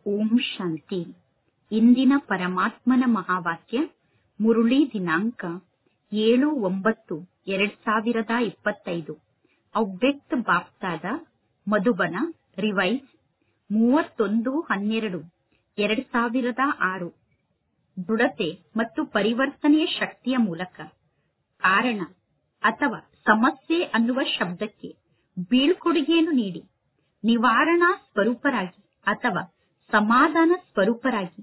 ಓಂ ಶಾಂತಿ ಇಂದಿನ ಪರಮಾತ್ಮನ ಮಹಾವಾಕ್ಯ ಮುರುಳಿ ದಿನಾಂಕ ಏಳು ಒಂಬತ್ತು ಎರಡ್ ಸಾವಿರದ ಇಪ್ಪತ್ತೈದು ಅವ್ಯಕ್ತ ಬಾಪ್ತಾದ ಮಧುಬನ ರಿವೈಸ್ ಮೂವತ್ತೊಂದು ಹನ್ನೆರಡು ಎರಡ್ ಸಾವಿರದ ಆರು ದೃಢತೆ ಮತ್ತು ಪರಿವರ್ತನೆಯ ಶಕ್ತಿಯ ಮೂಲಕ ಕಾರಣ ಅಥವಾ ಸಮಸ್ಯೆ ಅನ್ನುವ ಶಬ್ದಕ್ಕೆ ಬೀಳ್ಕೊಡುಗೆಯನ್ನು ನೀಡಿ ನಿವಾರಣಾ ಸ್ವರೂಪರಾಗಿ ಅಥವಾ ಸಮಾಧಾನ ಸ್ವರೂಪರಾಗಿ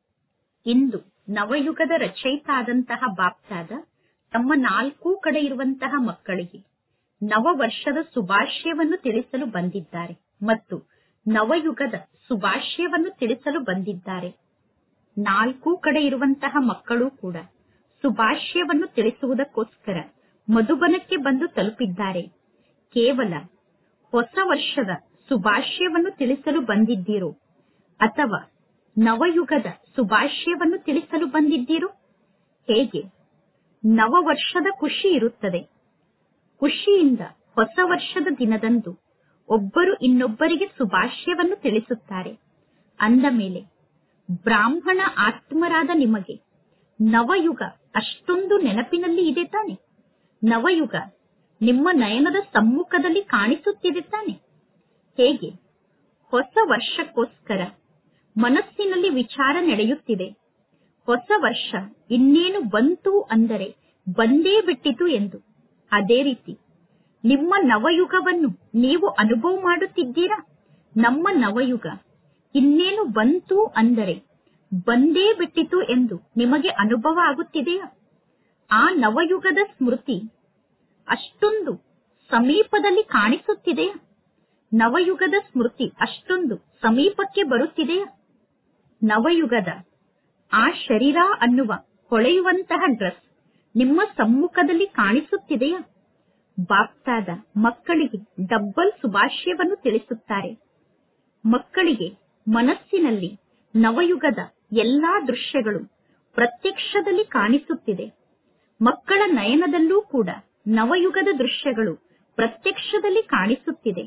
ಇಂದು ನವಯುಗದ ರಚಯಿತ ಆದಂತಹ ಬಾಪ್ತಾದ ತಮ್ಮ ನಾಲ್ಕೂ ಕಡೆ ಇರುವಂತಹ ಮಕ್ಕಳಿಗೆ ನವ ವರ್ಷದ ಶುಭಾಶಯವನ್ನು ತಿಳಿಸಲು ಬಂದಿದ್ದಾರೆ ಮತ್ತು ನವಯುಗದ ಶುಭಾಶಯವನ್ನು ತಿಳಿಸಲು ಬಂದಿದ್ದಾರೆ ನಾಲ್ಕೂ ಕಡೆ ಇರುವಂತಹ ಮಕ್ಕಳು ಕೂಡ ಶುಭಾಶಯವನ್ನು ತಿಳಿಸುವುದಕ್ಕೋಸ್ಕರ ಮಧುಬನಕ್ಕೆ ಬಂದು ತಲುಪಿದ್ದಾರೆ ಕೇವಲ ಹೊಸ ವರ್ಷದ ಶುಭಾಶಯವನ್ನು ತಿಳಿಸಲು ಬಂದಿದ್ದೀರೋ ಅಥವಾ ನವಯುಗದ ಶುಭಾಶಯವನ್ನು ತಿಳಿಸಲು ಬಂದಿದ್ದೀರೋ ಹೇಗೆ ನವ ವರ್ಷದ ಖುಷಿ ಇರುತ್ತದೆ ಖುಷಿಯಿಂದ ಹೊಸ ವರ್ಷದ ದಿನದಂದು ಒಬ್ಬರು ಇನ್ನೊಬ್ಬರಿಗೆ ಶುಭಾಶಯವನ್ನು ತಿಳಿಸುತ್ತಾರೆ ಅಂದ ಮೇಲೆ ಬ್ರಾಹ್ಮಣ ಆತ್ಮರಾದ ನಿಮಗೆ ನವಯುಗ ಅಷ್ಟೊಂದು ನೆನಪಿನಲ್ಲಿ ಇದೆ ತಾನೆ ನವಯುಗ ನಿಮ್ಮ ನಯನದ ಸಮ್ಮುಖದಲ್ಲಿ ಕಾಣಿಸುತ್ತಿದೆ ತಾನೆ ಹೇಗೆ ಹೊಸ ವರ್ಷಕ್ಕೋಸ್ಕರ ಮನಸ್ಸಿನಲ್ಲಿ ವಿಚಾರ ನಡೆಯುತ್ತಿದೆ ಹೊಸ ವರ್ಷ ಇನ್ನೇನು ಬಂತು ಅಂದರೆ ಬಂದೇ ಬಿಟ್ಟಿತು ಎಂದು ಅದೇ ರೀತಿ ನಿಮ್ಮ ನವಯುಗವನ್ನು ನೀವು ಅನುಭವ ಮಾಡುತ್ತಿದ್ದೀರಾ ನಮ್ಮ ನವಯುಗ ಇನ್ನೇನು ಬಂತು ಅಂದರೆ ಬಂದೇ ಬಿಟ್ಟಿತು ಎಂದು ನಿಮಗೆ ಅನುಭವ ಆಗುತ್ತಿದೆಯಾ ಆ ನವಯುಗದ ಸ್ಮೃತಿ ಅಷ್ಟೊಂದು ಸಮೀಪದಲ್ಲಿ ಕಾಣಿಸುತ್ತಿದೆಯಾ ನವಯುಗದ ಸ್ಮೃತಿ ಅಷ್ಟೊಂದು ಸಮೀಪಕ್ಕೆ ಬರುತ್ತಿದೆಯಾ ನವಯುಗದ ಆ ಶರೀರ ಅನ್ನುವ ಹೊಳೆಯುವಂತಹ ಡ್ರೆಸ್ ನಿಮ್ಮ ಸಮ್ಮುಖದಲ್ಲಿ ಕಾಣಿಸುತ್ತಿದೆಯಾ ಬಾಪ್ತಾದ ಮಕ್ಕಳಿಗೆ ಡಬ್ಬಲ್ ಶುಭಾಶಯವನ್ನು ತಿಳಿಸುತ್ತಾರೆ ಮಕ್ಕಳಿಗೆ ಮನಸ್ಸಿನಲ್ಲಿ ನವಯುಗದ ಎಲ್ಲಾ ದೃಶ್ಯಗಳು ಪ್ರತ್ಯಕ್ಷದಲ್ಲಿ ಕಾಣಿಸುತ್ತಿದೆ ಮಕ್ಕಳ ನಯನದಲ್ಲೂ ಕೂಡ ನವಯುಗದ ದೃಶ್ಯಗಳು ಪ್ರತ್ಯಕ್ಷದಲ್ಲಿ ಕಾಣಿಸುತ್ತಿದೆ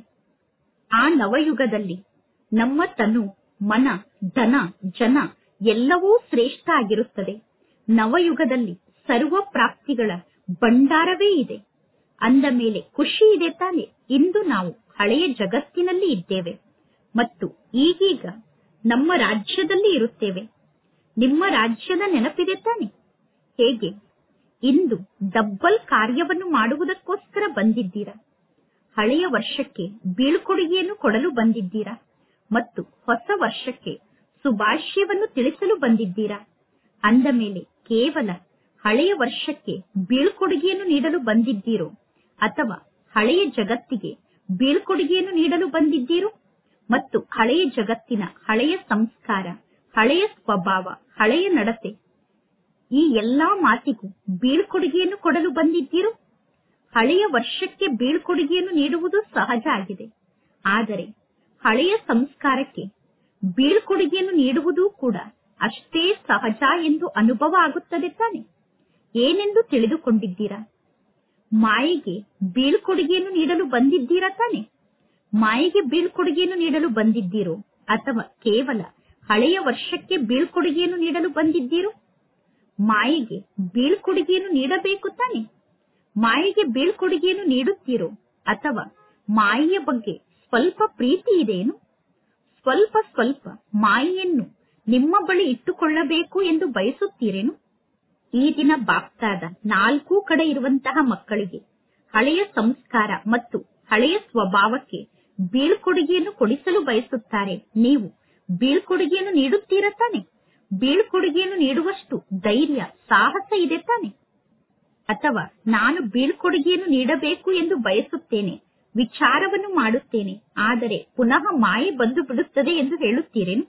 ಆ ನವಯುಗದಲ್ಲಿ ನಮ್ಮ ತನು ಮನ ಧನ ಜನ ಎಲ್ಲವೂ ಶ್ರೇಷ್ಠ ಆಗಿರುತ್ತದೆ ನವಯುಗದಲ್ಲಿ ಸರ್ವ ಪ್ರಾಪ್ತಿಗಳ ಭಂಡಾರವೇ ಇದೆ ಅಂದ ಮೇಲೆ ಖುಷಿ ಇದೆ ತಾನೆ ಇಂದು ನಾವು ಹಳೆಯ ಜಗತ್ತಿನಲ್ಲಿ ಇದ್ದೇವೆ ಮತ್ತು ಈಗೀಗ ನಮ್ಮ ರಾಜ್ಯದಲ್ಲಿ ಇರುತ್ತೇವೆ ನಿಮ್ಮ ರಾಜ್ಯದ ನೆನಪಿದೆ ತಾನೆ ಹೇಗೆ ಇಂದು ಡಬ್ಬಲ್ ಕಾರ್ಯವನ್ನು ಮಾಡುವುದಕ್ಕೋಸ್ಕರ ಬಂದಿದ್ದೀರಾ ಹಳೆಯ ವರ್ಷಕ್ಕೆ ಬೀಳ್ಕೊಡುಗೆಯನ್ನು ಕೊಡಲು ಬಂದಿದ್ದೀರಾ ಮತ್ತು ಹೊಸ ವರ್ಷಕ್ಕೆ ಶುಭಾಶಯವನ್ನು ತಿಳಿಸಲು ಬಂದಿದ್ದೀರಾ ಅಂದ ಮೇಲೆ ಕೇವಲ ಹಳೆಯ ವರ್ಷಕ್ಕೆ ಬೀಳ್ಕೊಡುಗೆಯನ್ನು ನೀಡಲು ಬಂದಿದ್ದೀರೋ ಅಥವಾ ಹಳೆಯ ಜಗತ್ತಿಗೆ ಬೀಳ್ಕೊಡುಗೆಯನ್ನು ನೀಡಲು ಬಂದಿದ್ದೀರೋ ಮತ್ತು ಹಳೆಯ ಜಗತ್ತಿನ ಹಳೆಯ ಸಂಸ್ಕಾರ ಹಳೆಯ ಸ್ವಭಾವ ಹಳೆಯ ನಡತೆ ಈ ಎಲ್ಲಾ ಮಾತಿಗೂ ಬೀಳ್ಕೊಡುಗೆಯನ್ನು ಕೊಡಲು ಬಂದಿದ್ದೀರೋ ಹಳೆಯ ವರ್ಷಕ್ಕೆ ಬೀಳ್ಕೊಡುಗೆಯನ್ನು ನೀಡುವುದು ಸಹಜ ಆಗಿದೆ ಆದರೆ ಹಳೆಯ ಸಂಸ್ಕಾರಕ್ಕೆ ಬೀಳ್ಕೊಡುಗೆಯನ್ನು ನೀಡುವುದೂ ಕೂಡ ಅಷ್ಟೇ ಸಹಜ ಎಂದು ಅನುಭವ ಆಗುತ್ತದೆ ತಾನೆ ಏನೆಂದು ತಿಳಿದುಕೊಂಡಿದ್ದೀರಾ ಮಾಯೆಗೆ ಬೀಳ್ಕೊಡುಗೆಯನ್ನು ನೀಡಲು ಬಂದಿದ್ದೀರಾ ತಾನೆ ಮಾಯೆಗೆ ಬೀಳ್ಕೊಡುಗೆಯನ್ನು ನೀಡಲು ಬಂದಿದ್ದೀರೋ ಅಥವಾ ಕೇವಲ ಹಳೆಯ ವರ್ಷಕ್ಕೆ ಬೀಳ್ಕೊಡುಗೆಯನ್ನು ನೀಡಲು ಬಂದಿದ್ದೀರೋ ಮಾಯೆಗೆ ಬೀಳ್ಕೊಡುಗೆಯನ್ನು ನೀಡಬೇಕು ತಾನೆ ಮಾಯೆಗೆ ಬೀಳ್ಕೊಡುಗೆಯನ್ನು ನೀಡುತ್ತೀರೋ ಅಥವಾ ಮಾಯೆಯ ಬಗ್ಗೆ ಸ್ವಲ್ಪ ಪ್ರೀತಿ ಇದೆಯೇನು ಸ್ವಲ್ಪ ಸ್ವಲ್ಪ ಮಾಯೆಯನ್ನು ನಿಮ್ಮ ಬಳಿ ಇಟ್ಟುಕೊಳ್ಳಬೇಕು ಎಂದು ಬಯಸುತ್ತೀರೇನು ಈ ದಿನ ಬಾಪ್ತಾದ ನಾಲ್ಕೂ ಕಡೆ ಇರುವಂತಹ ಮಕ್ಕಳಿಗೆ ಹಳೆಯ ಸಂಸ್ಕಾರ ಮತ್ತು ಹಳೆಯ ಸ್ವಭಾವಕ್ಕೆ ಬೀಳ್ಕೊಡುಗೆಯನ್ನು ಕೊಡಿಸಲು ಬಯಸುತ್ತಾರೆ ನೀವು ಬೀಳ್ಕೊಡುಗೆಯನ್ನು ನೀಡುತ್ತೀರಾ ತಾನೆ ಬೀಳ್ಕೊಡುಗೆಯನ್ನು ನೀಡುವಷ್ಟು ಧೈರ್ಯ ಸಾಹಸ ಇದೆ ತಾನೆ ಅಥವಾ ನಾನು ಬೀಳ್ಕೊಡುಗೆಯನ್ನು ನೀಡಬೇಕು ಎಂದು ಬಯಸುತ್ತೇನೆ ವಿಚಾರವನ್ನು ಮಾಡುತ್ತೇನೆ ಆದರೆ ಪುನಃ ಮಾಯೆ ಬಂದು ಬಿಡುತ್ತದೆ ಎಂದು ಹೇಳುತ್ತೀರೇನು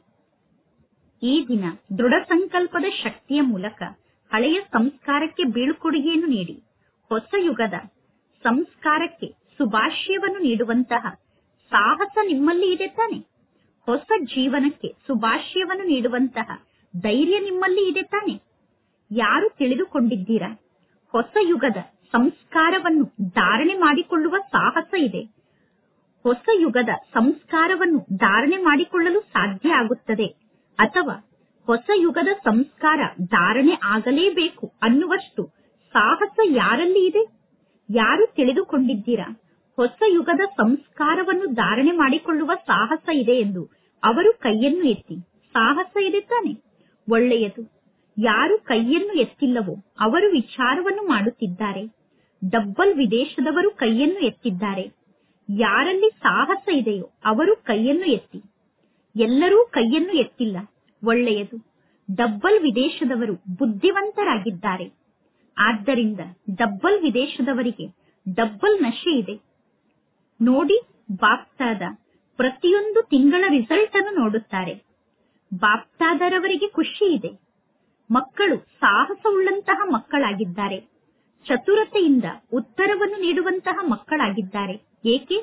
ಈ ದಿನ ದೃಢ ಸಂಕಲ್ಪದ ಶಕ್ತಿಯ ಮೂಲಕ ಹಳೆಯ ಸಂಸ್ಕಾರಕ್ಕೆ ಬೀಳ್ಕೊಡುಗೆಯನ್ನು ನೀಡಿ ಹೊಸ ಯುಗದ ಸಂಸ್ಕಾರಕ್ಕೆ ಶುಭಾಶಯವನ್ನು ನೀಡುವಂತಹ ಸಾಹಸ ನಿಮ್ಮಲ್ಲಿ ಇದೆ ತಾನೆ ಹೊಸ ಜೀವನಕ್ಕೆ ಶುಭಾಶಯವನ್ನು ನೀಡುವಂತಹ ಧೈರ್ಯ ನಿಮ್ಮಲ್ಲಿ ಇದೆ ತಾನೆ ಯಾರು ತಿಳಿದುಕೊಂಡಿದ್ದೀರಾ ಹೊಸ ಯುಗದ ಸಂಸ್ಕಾರವನ್ನು ಧಾರಣೆ ಮಾಡಿಕೊಳ್ಳುವ ಸಾಹಸ ಇದೆ ಹೊಸ ಯುಗದ ಸಂಸ್ಕಾರವನ್ನು ಧಾರಣೆ ಮಾಡಿಕೊಳ್ಳಲು ಸಾಧ್ಯ ಆಗುತ್ತದೆ ಅಥವಾ ಹೊಸ ಯುಗದ ಸಂಸ್ಕಾರ ಧಾರಣೆ ಆಗಲೇಬೇಕು ಅನ್ನುವಷ್ಟು ಸಾಹಸ ಯಾರಲ್ಲಿ ಇದೆ ಯಾರು ತಿಳಿದುಕೊಂಡಿದ್ದೀರಾ ಹೊಸ ಯುಗದ ಸಂಸ್ಕಾರವನ್ನು ಧಾರಣೆ ಮಾಡಿಕೊಳ್ಳುವ ಸಾಹಸ ಇದೆ ಎಂದು ಅವರು ಕೈಯನ್ನು ಎತ್ತಿ ಸಾಹಸ ಇದೆ ತಾನೆ ಒಳ್ಳೆಯದು ಯಾರು ಕೈಯನ್ನು ಎತ್ತಿಲ್ಲವೋ ಅವರು ವಿಚಾರವನ್ನು ಮಾಡುತ್ತಿದ್ದಾರೆ ಡಬ್ಬಲ್ ವಿದೇಶದವರು ಕೈಯನ್ನು ಎತ್ತಿದ್ದಾರೆ ಯಾರಲ್ಲಿ ಸಾಹಸ ಇದೆಯೋ ಅವರು ಕೈಯನ್ನು ಎತ್ತಿ ಎಲ್ಲರೂ ಕೈಯನ್ನು ಎತ್ತಿಲ್ಲ ಒಳ್ಳೆಯದು ಡಬ್ಬಲ್ ವಿದೇಶದವರು ಬುದ್ಧಿವಂತರಾಗಿದ್ದಾರೆ ಆದ್ದರಿಂದ ಡಬ್ಬಲ್ ವಿದೇಶದವರಿಗೆ ಡಬ್ಬಲ್ ನಶೆ ಇದೆ ನೋಡಿ ಬಾಪ್ತಾದ ಪ್ರತಿಯೊಂದು ತಿಂಗಳ ರಿಸಲ್ಟ್ ಅನ್ನು ನೋಡುತ್ತಾರೆ ಬಾಪ್ತಾದರವರಿಗೆ ಖುಷಿ ಇದೆ ಮಕ್ಕಳು ಸಾಹಸವುಳ್ಳಂತಹ ಮಕ್ಕಳಾಗಿದ್ದಾರೆ ಚತುರತೆಯಿಂದ ಉತ್ತರವನ್ನು ನೀಡುವಂತಹ ಮಕ್ಕಳಾಗಿದ್ದಾರೆ ಏಕೆ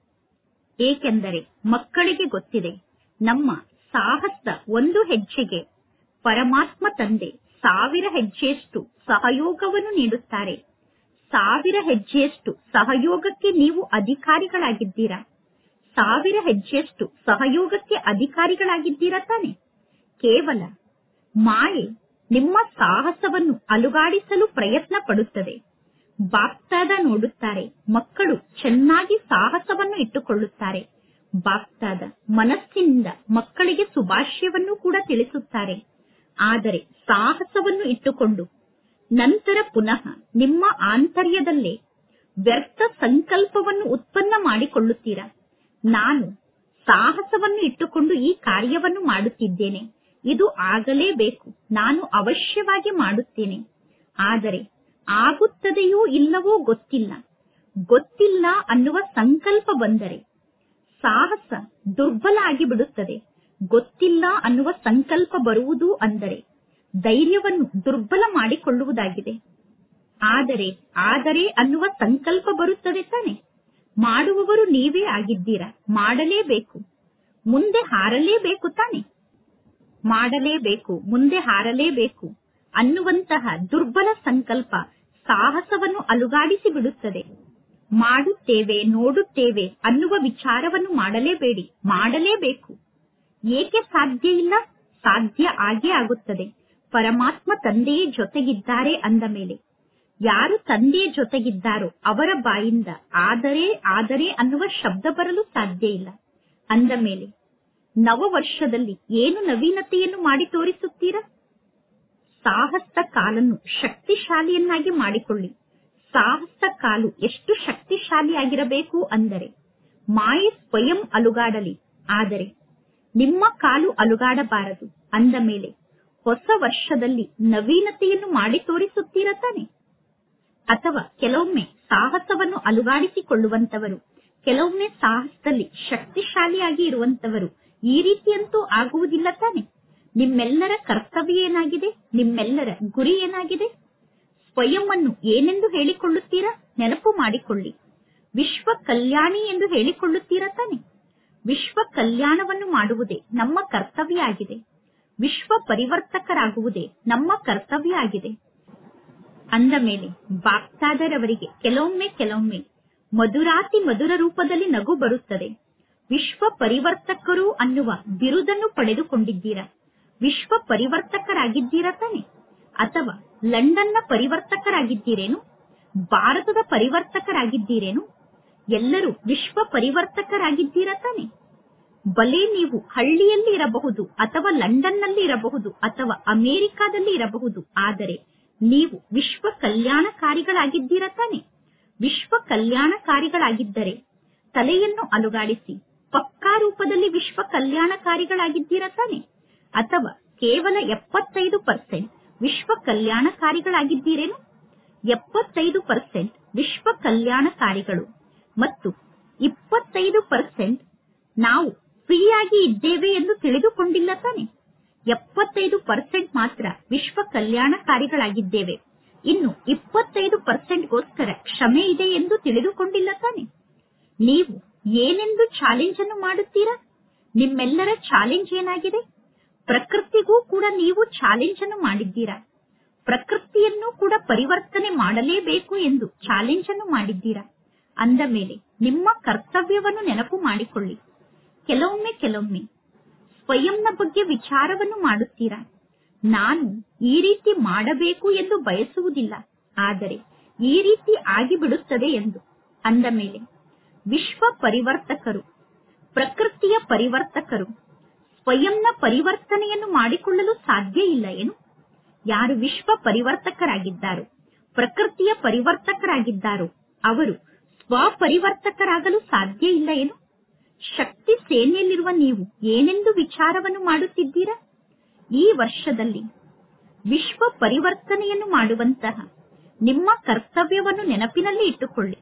ಏಕೆಂದರೆ ಮಕ್ಕಳಿಗೆ ಗೊತ್ತಿದೆ ನಮ್ಮ ಸಾಹಸ ಒಂದು ಹೆಜ್ಜೆಗೆ ಪರಮಾತ್ಮ ತಂದೆ ಸಾವಿರ ಹೆಜ್ಜೆಯಷ್ಟು ಸಹಯೋಗವನ್ನು ನೀಡುತ್ತಾರೆ ಸಾವಿರ ಹೆಜ್ಜೆಯಷ್ಟು ಸಹಯೋಗಕ್ಕೆ ನೀವು ಅಧಿಕಾರಿಗಳಾಗಿದ್ದೀರಾ ಸಾವಿರ ಹೆಜ್ಜೆಯಷ್ಟು ಸಹಯೋಗಕ್ಕೆ ಅಧಿಕಾರಿಗಳಾಗಿದ್ದೀರಾ ತಾನೆ ಕೇವಲ ಮಾಯೆ ನಿಮ್ಮ ಸಾಹಸವನ್ನು ಅಲುಗಾಡಿಸಲು ಪ್ರಯತ್ನ ಪಡುತ್ತದೆ ಬಾಪ್ತಾದ ನೋಡುತ್ತಾರೆ ಮಕ್ಕಳು ಚೆನ್ನಾಗಿ ಸಾಹಸವನ್ನು ಇಟ್ಟುಕೊಳ್ಳುತ್ತಾರೆ ಬಾಪ್ತಾದ ಮನಸ್ಸಿನಿಂದ ಮಕ್ಕಳಿಗೆ ಸುಭಾಷ್ಯವನ್ನು ಕೂಡ ತಿಳಿಸುತ್ತಾರೆ ಆದರೆ ಸಾಹಸವನ್ನು ಇಟ್ಟುಕೊಂಡು ನಂತರ ಪುನಃ ನಿಮ್ಮ ಆಂತರ್ಯದಲ್ಲೇ ವ್ಯರ್ಥ ಸಂಕಲ್ಪವನ್ನು ಉತ್ಪನ್ನ ಮಾಡಿಕೊಳ್ಳುತ್ತೀರಾ ನಾನು ಸಾಹಸವನ್ನು ಇಟ್ಟುಕೊಂಡು ಈ ಕಾರ್ಯವನ್ನು ಮಾಡುತ್ತಿದ್ದೇನೆ ಇದು ಆಗಲೇಬೇಕು ನಾನು ಅವಶ್ಯವಾಗಿ ಮಾಡುತ್ತೇನೆ ಆದರೆ ಆಗುತ್ತದೆಯೋ ಇಲ್ಲವೋ ಗೊತ್ತಿಲ್ಲ ಗೊತ್ತಿಲ್ಲ ಅನ್ನುವ ಸಂಕಲ್ಪ ಬಂದರೆ ಸಾಹಸ ದುರ್ಬಲ ಆಗಿಬಿಡುತ್ತದೆ ಗೊತ್ತಿಲ್ಲ ಅನ್ನುವ ಸಂಕಲ್ಪ ಬರುವುದು ಅಂದರೆ ಧೈರ್ಯವನ್ನು ದುರ್ಬಲ ಮಾಡಿಕೊಳ್ಳುವುದಾಗಿದೆ ಆದರೆ ಆದರೆ ಅನ್ನುವ ಸಂಕಲ್ಪ ಬರುತ್ತದೆ ತಾನೆ ಮಾಡುವವರು ನೀವೇ ಆಗಿದ್ದೀರಾ ಮಾಡಲೇಬೇಕು ಮುಂದೆ ಹಾರಲೇಬೇಕು ತಾನೆ ಮಾಡಲೇಬೇಕು ಮುಂದೆ ಹಾರಲೇಬೇಕು ಅನ್ನುವಂತಹ ದುರ್ಬಲ ಸಂಕಲ್ಪ ಸಾಹಸವನ್ನು ಅಲುಗಾಡಿಸಿ ಬಿಡುತ್ತದೆ ಮಾಡುತ್ತೇವೆ ನೋಡುತ್ತೇವೆ ಅನ್ನುವ ವಿಚಾರವನ್ನು ಮಾಡಲೇಬೇಡಿ ಮಾಡಲೇಬೇಕು ಏಕೆ ಸಾಧ್ಯ ಇಲ್ಲ ಸಾಧ್ಯ ಆಗೇ ಆಗುತ್ತದೆ ಪರಮಾತ್ಮ ತಂದೆಯೇ ಜೊತೆಗಿದ್ದಾರೆ ಅಂದ ಮೇಲೆ ಯಾರು ತಂದೆಯ ಜೊತೆಗಿದ್ದಾರೋ ಅವರ ಬಾಯಿಂದ ಆದರೆ ಆದರೆ ಅನ್ನುವ ಶಬ್ದ ಬರಲು ಸಾಧ್ಯ ಇಲ್ಲ ಅಂದ ಮೇಲೆ ನವ ವರ್ಷದಲ್ಲಿ ಏನು ನವೀನತೆಯನ್ನು ಮಾಡಿ ತೋರಿಸುತ್ತೀರಾ ಸಾಹಸ ಕಾಲನ್ನು ಶಕ್ತಿಶಾಲಿಯನ್ನಾಗಿ ಮಾಡಿಕೊಳ್ಳಿ ಸಾಹಸ ಕಾಲು ಎಷ್ಟು ಶಕ್ತಿಶಾಲಿಯಾಗಿರಬೇಕು ಅಂದರೆ ಮಾಯೆ ಸ್ವಯಂ ಅಲುಗಾಡಲಿ ಆದರೆ ನಿಮ್ಮ ಕಾಲು ಅಲುಗಾಡಬಾರದು ಅಂದ ಮೇಲೆ ಹೊಸ ವರ್ಷದಲ್ಲಿ ನವೀನತೆಯನ್ನು ಮಾಡಿ ತೋರಿಸುತ್ತೀರಾ ತಾನೆ ಅಥವಾ ಕೆಲವೊಮ್ಮೆ ಸಾಹಸವನ್ನು ಅಲುಗಾಡಿಸಿಕೊಳ್ಳುವಂತವರು ಕೆಲವೊಮ್ಮೆ ಸಾಹಸದಲ್ಲಿ ಶಕ್ತಿಶಾಲಿಯಾಗಿ ಇರುವಂತವರು ಈ ರೀತಿಯಂತೂ ಆಗುವುದಿಲ್ಲ ತಾನೆ ನಿಮ್ಮೆಲ್ಲರ ಕರ್ತವ್ಯ ಏನಾಗಿದೆ ನಿಮ್ಮೆಲ್ಲರ ಗುರಿ ಏನಾಗಿದೆ ಸ್ವಯಂ ಅನ್ನು ಏನೆಂದು ಹೇಳಿಕೊಳ್ಳುತ್ತೀರಾ ನೆನಪು ಮಾಡಿಕೊಳ್ಳಿ ವಿಶ್ವ ಕಲ್ಯಾಣಿ ಎಂದು ಹೇಳಿಕೊಳ್ಳುತ್ತೀರಾ ತಾನೆ ವಿಶ್ವ ಕಲ್ಯಾಣವನ್ನು ಮಾಡುವುದೇ ನಮ್ಮ ಕರ್ತವ್ಯ ಆಗಿದೆ ವಿಶ್ವ ಪರಿವರ್ತಕರಾಗುವುದೇ ನಮ್ಮ ಕರ್ತವ್ಯ ಆಗಿದೆ ಅಂದ ಮೇಲೆ ಬಾಪ್ತಾದರವರಿಗೆ ಕೆಲವೊಮ್ಮೆ ಕೆಲವೊಮ್ಮೆ ಮಧುರಾತಿ ಮಧುರ ರೂಪದಲ್ಲಿ ನಗು ಬರುತ್ತದೆ ವಿಶ್ವ ಪರಿವರ್ತಕರು ಅನ್ನುವ ಬಿರುದನ್ನು ಪಡೆದುಕೊಂಡಿದ್ದೀರಾ ವಿಶ್ವ ಪರಿವರ್ತಕರಾಗಿದ್ದೀರಾ ತಾನೆ ಅಥವಾ ಲಂಡನ್ನ ಪರಿವರ್ತಕರಾಗಿದ್ದೀರೇನು ಭಾರತದ ಪರಿವರ್ತಕರಾಗಿದ್ದೀರೇನು ಎಲ್ಲರೂ ವಿಶ್ವ ಪರಿವರ್ತಕರಾಗಿದ್ದೀರಾ ತಾನೆ ಬಲೆ ನೀವು ಹಳ್ಳಿಯಲ್ಲಿ ಇರಬಹುದು ಅಥವಾ ಲಂಡನ್ನಲ್ಲಿ ಇರಬಹುದು ಅಥವಾ ಅಮೆರಿಕಾದಲ್ಲಿ ಇರಬಹುದು ಆದರೆ ನೀವು ವಿಶ್ವ ಕಲ್ಯಾಣಕಾರಿಗಳಾಗಿದ್ದೀರಾ ತಾನೆ ವಿಶ್ವ ಕಲ್ಯಾಣಕಾರಿಗಳಾಗಿದ್ದರೆ ತಲೆಯನ್ನು ಅಲುಗಾಡಿಸಿ ಪಕ್ಕಾ ರೂಪದಲ್ಲಿ ವಿಶ್ವ ಕಲ್ಯಾಣಕಾರಿಗಳಾಗಿದ್ದೀರಾ ತಾನೆ ಅಥವಾ ಕೇವಲ ಎಪ್ಪತ್ತೈದು ಪರ್ಸೆಂಟ್ ವಿಶ್ವ ಕಲ್ಯಾಣಕಾರಿಗಳಾಗಿದ್ದೀರೇನು ಎಪ್ಪತ್ತೈದು ಪರ್ಸೆಂಟ್ ವಿಶ್ವ ಕಲ್ಯಾಣಕಾರಿಗಳು ಮತ್ತು ಇಪ್ಪತ್ತೈದು ಪರ್ಸೆಂಟ್ ನಾವು ಫ್ರೀಯಾಗಿ ಇದ್ದೇವೆ ಎಂದು ತಿಳಿದುಕೊಂಡಿಲ್ಲ ತಾನೆ ಎಪ್ಪತ್ತೈದು ಪರ್ಸೆಂಟ್ ಮಾತ್ರ ವಿಶ್ವ ಕಲ್ಯಾಣಕಾರಿಗಳಾಗಿದ್ದೇವೆ ಇನ್ನು ಇಪ್ಪತ್ತೈದು ಪರ್ಸೆಂಟ್ಗೋಸ್ಕರ ಕ್ಷಮೆ ಇದೆ ಎಂದು ತಿಳಿದುಕೊಂಡಿಲ್ಲ ತಾನೆ ನೀವು ಏನೆಂದು ಚಾಲೆಂಜ್ ಅನ್ನು ಮಾಡುತ್ತೀರಾ ನಿಮ್ಮೆಲ್ಲರ ಚಾಲೆಂಜ್ ಏನಾಗಿದೆ ಪ್ರಕೃತಿಗೂ ಕೂಡ ನೀವು ಚಾಲೆಂಜ್ ಅನ್ನು ಮಾಡಿದ್ದೀರಾ ಪ್ರಕೃತಿಯನ್ನು ಕೂಡ ಪರಿವರ್ತನೆ ಮಾಡಲೇಬೇಕು ಎಂದು ಚಾಲೆಂಜ್ ಅನ್ನು ಮಾಡಿದ್ದೀರಾ ಅಂದ ಮೇಲೆ ನಿಮ್ಮ ಕರ್ತವ್ಯವನ್ನು ನೆನಪು ಮಾಡಿಕೊಳ್ಳಿ ಕೆಲವೊಮ್ಮೆ ಕೆಲವೊಮ್ಮೆ ಸ್ವಯಂನ ಬಗ್ಗೆ ವಿಚಾರವನ್ನು ಮಾಡುತ್ತೀರಾ ನಾನು ಈ ರೀತಿ ಮಾಡಬೇಕು ಎಂದು ಬಯಸುವುದಿಲ್ಲ ಆದರೆ ಈ ರೀತಿ ಆಗಿಬಿಡುತ್ತದೆ ಎಂದು ಅಂದ ಮೇಲೆ ವಿಶ್ವ ಪರಿವರ್ತಕರು ಪ್ರಕೃತಿಯ ಪರಿವರ್ತಕರು ಸ್ವಯಂನ ಪರಿವರ್ತನೆಯನ್ನು ಮಾಡಿಕೊಳ್ಳಲು ಸಾಧ್ಯ ಇಲ್ಲ ಏನು ಯಾರು ವಿಶ್ವ ಪರಿವರ್ತಕರಾಗಿದ್ದಾರೋ ಪ್ರಕೃತಿಯ ಪರಿವರ್ತಕರಾಗಿದ್ದಾರೋ ಅವರು ಸ್ವಪರಿವರ್ತಕರಾಗಲು ಸಾಧ್ಯ ಇಲ್ಲ ಏನು ಶಕ್ತಿ ಸೇನೆಯಲ್ಲಿರುವ ನೀವು ಏನೆಂದು ವಿಚಾರವನ್ನು ಮಾಡುತ್ತಿದ್ದೀರಾ ಈ ವರ್ಷದಲ್ಲಿ ವಿಶ್ವ ಪರಿವರ್ತನೆಯನ್ನು ಮಾಡುವಂತಹ ನಿಮ್ಮ ಕರ್ತವ್ಯವನ್ನು ನೆನಪಿನಲ್ಲಿ ಇಟ್ಟುಕೊಳ್ಳಿ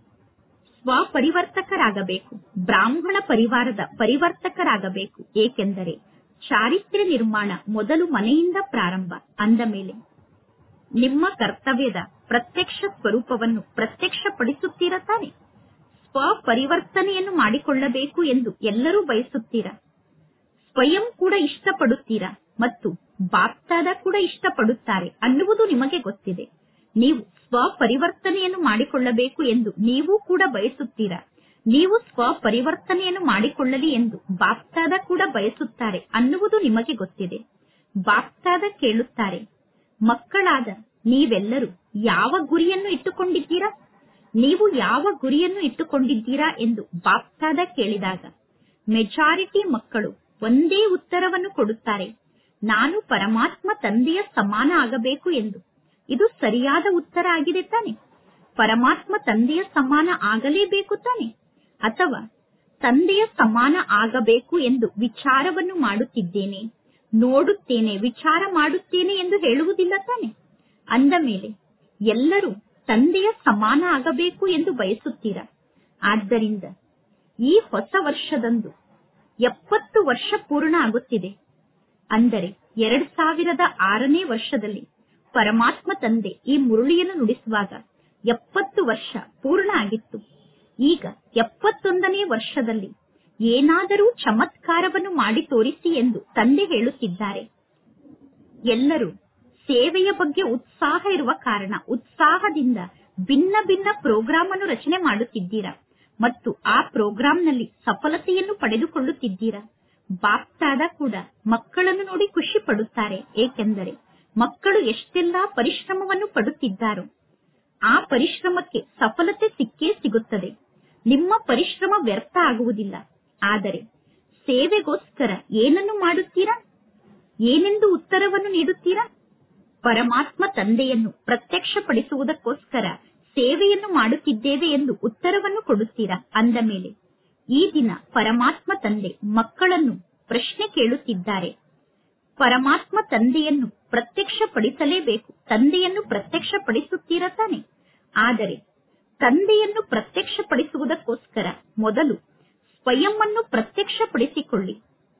ಸ್ವಪರಿವರ್ತಕರಾಗಬೇಕು ಬ್ರಾಹ್ಮಣ ಪರಿವಾರದ ಪರಿವರ್ತಕರಾಗಬೇಕು ಏಕೆಂದರೆ ಚಾರಿತ್ರ್ಯ ನಿರ್ಮಾಣ ಮೊದಲು ಮನೆಯಿಂದ ಪ್ರಾರಂಭ ಅಂದ ಮೇಲೆ ನಿಮ್ಮ ಕರ್ತವ್ಯದ ಪ್ರತ್ಯಕ್ಷ ಸ್ವರೂಪವನ್ನು ಪ್ರತ್ಯಕ್ಷಪಡಿಸುತ್ತೀರಾ ತಾನೆ ಸ್ವಪರಿವರ್ತನೆಯನ್ನು ಮಾಡಿಕೊಳ್ಳಬೇಕು ಎಂದು ಎಲ್ಲರೂ ಬಯಸುತ್ತೀರಾ ಸ್ವಯಂ ಕೂಡ ಇಷ್ಟಪಡುತ್ತೀರಾ ಮತ್ತು ಬಾಪ್ತಾದ ಕೂಡ ಇಷ್ಟಪಡುತ್ತಾರೆ ಅನ್ನುವುದು ನಿಮಗೆ ಗೊತ್ತಿದೆ ನೀವು ಸ್ವಪರಿವರ್ತನೆಯನ್ನು ಮಾಡಿಕೊಳ್ಳಬೇಕು ಎಂದು ನೀವು ಕೂಡ ಬಯಸುತ್ತೀರಾ ನೀವು ಸ್ವಪರಿವರ್ತನೆಯನ್ನು ಮಾಡಿಕೊಳ್ಳಲಿ ಎಂದು ಬಾಪ್ತಾದ ಕೂಡ ಬಯಸುತ್ತಾರೆ ಅನ್ನುವುದು ನಿಮಗೆ ಗೊತ್ತಿದೆ ಬಾಪ್ತಾದ ಕೇಳುತ್ತಾರೆ ಮಕ್ಕಳಾದ ನೀವೆಲ್ಲರೂ ಯಾವ ಗುರಿಯನ್ನು ಇಟ್ಟುಕೊಂಡಿದ್ದೀರಾ ನೀವು ಯಾವ ಗುರಿಯನ್ನು ಇಟ್ಟುಕೊಂಡಿದ್ದೀರಾ ಎಂದು ಬಾಪ್ತಾದ ಕೇಳಿದಾಗ ಮೆಜಾರಿಟಿ ಮಕ್ಕಳು ಒಂದೇ ಉತ್ತರವನ್ನು ಕೊಡುತ್ತಾರೆ ನಾನು ಪರಮಾತ್ಮ ತಂದೆಯ ಸಮಾನ ಆಗಬೇಕು ಎಂದು ಇದು ಸರಿಯಾದ ಉತ್ತರ ಆಗಿದೆ ತಾನೆ ಪರಮಾತ್ಮ ತಂದೆಯ ಸಮಾನ ಆಗಲೇಬೇಕು ತಾನೆ ಅಥವಾ ತಂದೆಯ ಸಮಾನ ಆಗಬೇಕು ಎಂದು ವಿಚಾರವನ್ನು ಮಾಡುತ್ತಿದ್ದೇನೆ ನೋಡುತ್ತೇನೆ ವಿಚಾರ ಮಾಡುತ್ತೇನೆ ಎಂದು ಹೇಳುವುದಿಲ್ಲ ತಾನೆ ಅಂದ ಮೇಲೆ ಎಲ್ಲರೂ ತಂದೆಯ ಸಮಾನ ಆಗಬೇಕು ಎಂದು ಬಯಸುತ್ತೀರಾ ಆದ್ದರಿಂದ ಈ ಹೊಸ ವರ್ಷದಂದು ಎಪ್ಪತ್ತು ವರ್ಷ ಪೂರ್ಣ ಆಗುತ್ತಿದೆ ಅಂದರೆ ಎರಡ್ ಸಾವಿರದ ಆರನೇ ವರ್ಷದಲ್ಲಿ ಪರಮಾತ್ಮ ತಂದೆ ಈ ಮುರುಳಿಯನ್ನು ನುಡಿಸುವಾಗ ಎಪ್ಪತ್ತು ವರ್ಷ ಪೂರ್ಣ ಆಗಿತ್ತು ಈಗ ಎಪ್ಪತ್ತೊಂದನೇ ವರ್ಷದಲ್ಲಿ ಏನಾದರೂ ಚಮತ್ಕಾರವನ್ನು ಮಾಡಿ ತೋರಿಸಿ ಎಂದು ತಂದೆ ಹೇಳುತ್ತಿದ್ದಾರೆ ಎಲ್ಲರೂ ಸೇವೆಯ ಬಗ್ಗೆ ಉತ್ಸಾಹ ಇರುವ ಕಾರಣ ಉತ್ಸಾಹದಿಂದ ಭಿನ್ನ ಭಿನ್ನ ಪ್ರೋಗ್ರಾಂ ಅನ್ನು ರಚನೆ ಮಾಡುತ್ತಿದ್ದೀರಾ ಮತ್ತು ಆ ಪ್ರೋಗ್ರಾಂನಲ್ಲಿ ಸಫಲತೆಯನ್ನು ಪಡೆದುಕೊಳ್ಳುತ್ತಿದ್ದೀರಾ ಬಾಪ್ತಾದ ಕೂಡ ಮಕ್ಕಳನ್ನು ನೋಡಿ ಖುಷಿ ಪಡುತ್ತಾರೆ ಏಕೆಂದರೆ ಮಕ್ಕಳು ಎಷ್ಟೆಲ್ಲಾ ಪರಿಶ್ರಮವನ್ನು ಪಡುತ್ತಿದ್ದಾರೋ ಆ ಪರಿಶ್ರಮಕ್ಕೆ ಸಫಲತೆ ಸಿಕ್ಕೇ ಸಿಗುತ್ತದೆ ನಿಮ್ಮ ಪರಿಶ್ರಮ ವ್ಯರ್ಥ ಆಗುವುದಿಲ್ಲ ಆದರೆ ಸೇವೆಗೋಸ್ಕರ ಏನನ್ನು ಮಾಡುತ್ತೀರಾ ಏನೆಂದು ಉತ್ತರವನ್ನು ನೀಡುತ್ತೀರಾ ಪರಮಾತ್ಮ ತಂದೆಯನ್ನು ಪ್ರತ್ಯಕ್ಷಪಡಿಸುವುದಕ್ಕೋಸ್ಕರ ಸೇವೆಯನ್ನು ಮಾಡುತ್ತಿದ್ದೇವೆ ಎಂದು ಉತ್ತರವನ್ನು ಕೊಡುತ್ತೀರಾ ಅಂದ ಮೇಲೆ ಈ ದಿನ ಪರಮಾತ್ಮ ತಂದೆ ಮಕ್ಕಳನ್ನು ಪ್ರಶ್ನೆ ಕೇಳುತ್ತಿದ್ದಾರೆ ಪರಮಾತ್ಮ ತಂದೆಯನ್ನು ಪ್ರತ್ಯಕ್ಷಪಡಿಸಲೇಬೇಕು ತಂದೆಯನ್ನು ಪ್ರತ್ಯಕ್ಷಪಡಿಸುತ್ತೀರಾ ತಾನೆ ಆದರೆ ತಂದೆಯನ್ನು ಪ್ರತ್ಯಕ್ಷಪಡಿಸುವುದಕ್ಕೋಸ್ಕರ ಮೊದಲು ಸ್ವಯಂವನ್ನು ಪ್ರತ್ಯಕ್ಷಪಡಿಸಿಕೊಳ್ಳಿ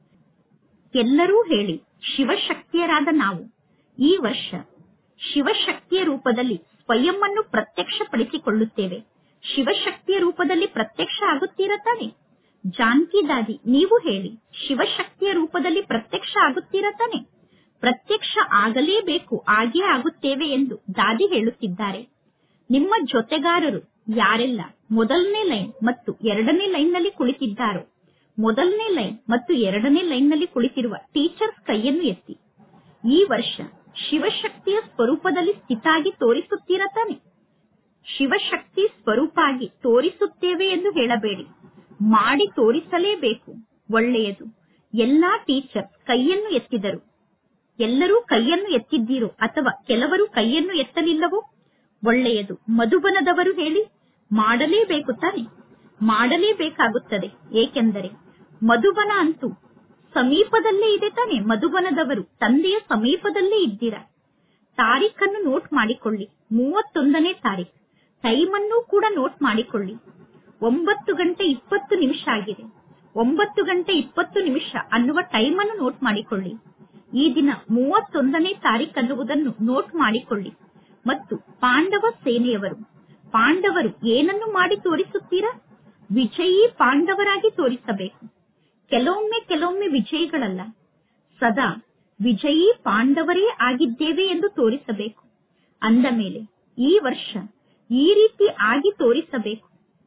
ಎಲ್ಲರೂ ಹೇಳಿ ಶಿವಶಕ್ತಿಯರಾದ ನಾವು ಈ ವರ್ಷ ಶಿವಶಕ್ತಿಯ ರೂಪದಲ್ಲಿ ಸ್ವಯಂವನ್ನು ಪ್ರತ್ಯಕ್ಷಪಡಿಸಿಕೊಳ್ಳುತ್ತೇವೆ ಶಿವಶಕ್ತಿಯ ರೂಪದಲ್ಲಿ ಪ್ರತ್ಯಕ್ಷ ಆಗುತ್ತೀರಾ ತಾನೆ ಜಾನ್ಕಿ ದಾದಿ ನೀವು ಹೇಳಿ ಶಿವಶಕ್ತಿಯ ರೂಪದಲ್ಲಿ ಪ್ರತ್ಯಕ್ಷ ಆಗುತ್ತೀರಾ ತಾನೆ ಪ್ರತ್ಯಕ್ಷ ಆಗಲೇಬೇಕು ಆಗೇ ಆಗುತ್ತೇವೆ ಎಂದು ದಾದಿ ಹೇಳುತ್ತಿದ್ದಾರೆ ನಿಮ್ಮ ಜೊತೆಗಾರರು ಯಾರೆಲ್ಲ ಮೊದಲನೇ ಲೈನ್ ಮತ್ತು ಎರಡನೇ ಲೈನ್ ನಲ್ಲಿ ಕುಳಿತಿದ್ದಾರೋ ಮೊದಲನೇ ಲೈನ್ ಮತ್ತು ಎರಡನೇ ಲೈನ್ ನಲ್ಲಿ ಕುಳಿತಿರುವ ಟೀಚರ್ಸ್ ಕೈಯನ್ನು ಎತ್ತಿ ಈ ವರ್ಷ ಶಿವಶಕ್ತಿಯ ಸ್ವರೂಪದಲ್ಲಿ ಸ್ಥಿತಾಗಿ ತೋರಿಸುತ್ತೀರಾ ತಾನೆ ಶಿವಶಕ್ತಿ ಸ್ವರೂಪ ಆಗಿ ತೋರಿಸುತ್ತೇವೆ ಎಂದು ಹೇಳಬೇಡಿ ಮಾಡಿ ತೋರಿಸಲೇಬೇಕು ಒಳ್ಳೆಯದು ಎಲ್ಲಾ ಟೀಚರ್ ಕೈಯನ್ನು ಎತ್ತಿದರು ಎಲ್ಲರೂ ಕೈಯನ್ನು ಎತ್ತಿದ್ದೀರೋ ಅಥವಾ ಕೆಲವರು ಕೈಯನ್ನು ಎತ್ತಲಿಲ್ಲವೋ ಒಳ್ಳೆಯದು ಮಧುಬನದವರು ಹೇಳಿ ಮಾಡಲೇಬೇಕು ತಾನೆ ಮಾಡಲೇಬೇಕಾಗುತ್ತದೆ ಏಕೆಂದರೆ ಮಧುಬನ ಅಂತೂ ಸಮೀಪದಲ್ಲೇ ಇದೆ ತಾನೆ ಮಧುಬನದವರು ತಂದೆಯ ಸಮೀಪದಲ್ಲೇ ಇದ್ದೀರಾ ತಾರೀಖನ್ನು ನೋಟ್ ಮಾಡಿಕೊಳ್ಳಿ ಮೂವತ್ತೊಂದನೇ ತಾರೀಖ್ ಟೈಮ್ ಅನ್ನು ಕೂಡ ನೋಟ್ ಮಾಡಿಕೊಳ್ಳಿ ಒಂಬತ್ತು ಗಂಟೆ ಇಪ್ಪತ್ತು ನಿಮಿಷ ಆಗಿದೆ ಒಂಬತ್ತು ಗಂಟೆ ಇಪ್ಪತ್ತು ನಿಮಿಷ ಅನ್ನುವ ಟೈಮ್ ಅನ್ನು ನೋಟ್ ಮಾಡಿಕೊಳ್ಳಿ ಈ ದಿನ ಮೂವತ್ತೊಂದನೇ ತಾರೀಖ್ ಅನ್ನುವುದನ್ನು ನೋಟ್ ಮಾಡಿಕೊಳ್ಳಿ ಮತ್ತು ಪಾಂಡವ ಸೇನೆಯವರು ಪಾಂಡವರು ಏನನ್ನು ಮಾಡಿ ತೋರಿಸುತ್ತೀರಾ ವಿಜಯೀ ಪಾಂಡವರಾಗಿ ತೋರಿಸಬೇಕು ಕೆಲವೊಮ್ಮೆ ಕೆಲವೊಮ್ಮೆ ವಿಜಯಿಗಳಲ್ಲ ಸದಾ ವಿಜಯೀ ಪಾಂಡವರೇ ಆಗಿದ್ದೇವೆ ಎಂದು ತೋರಿಸಬೇಕು ಅಂದ ಮೇಲೆ ಈ ವರ್ಷ ಈ ರೀತಿ ಆಗಿ ತೋರಿಸಬೇಕು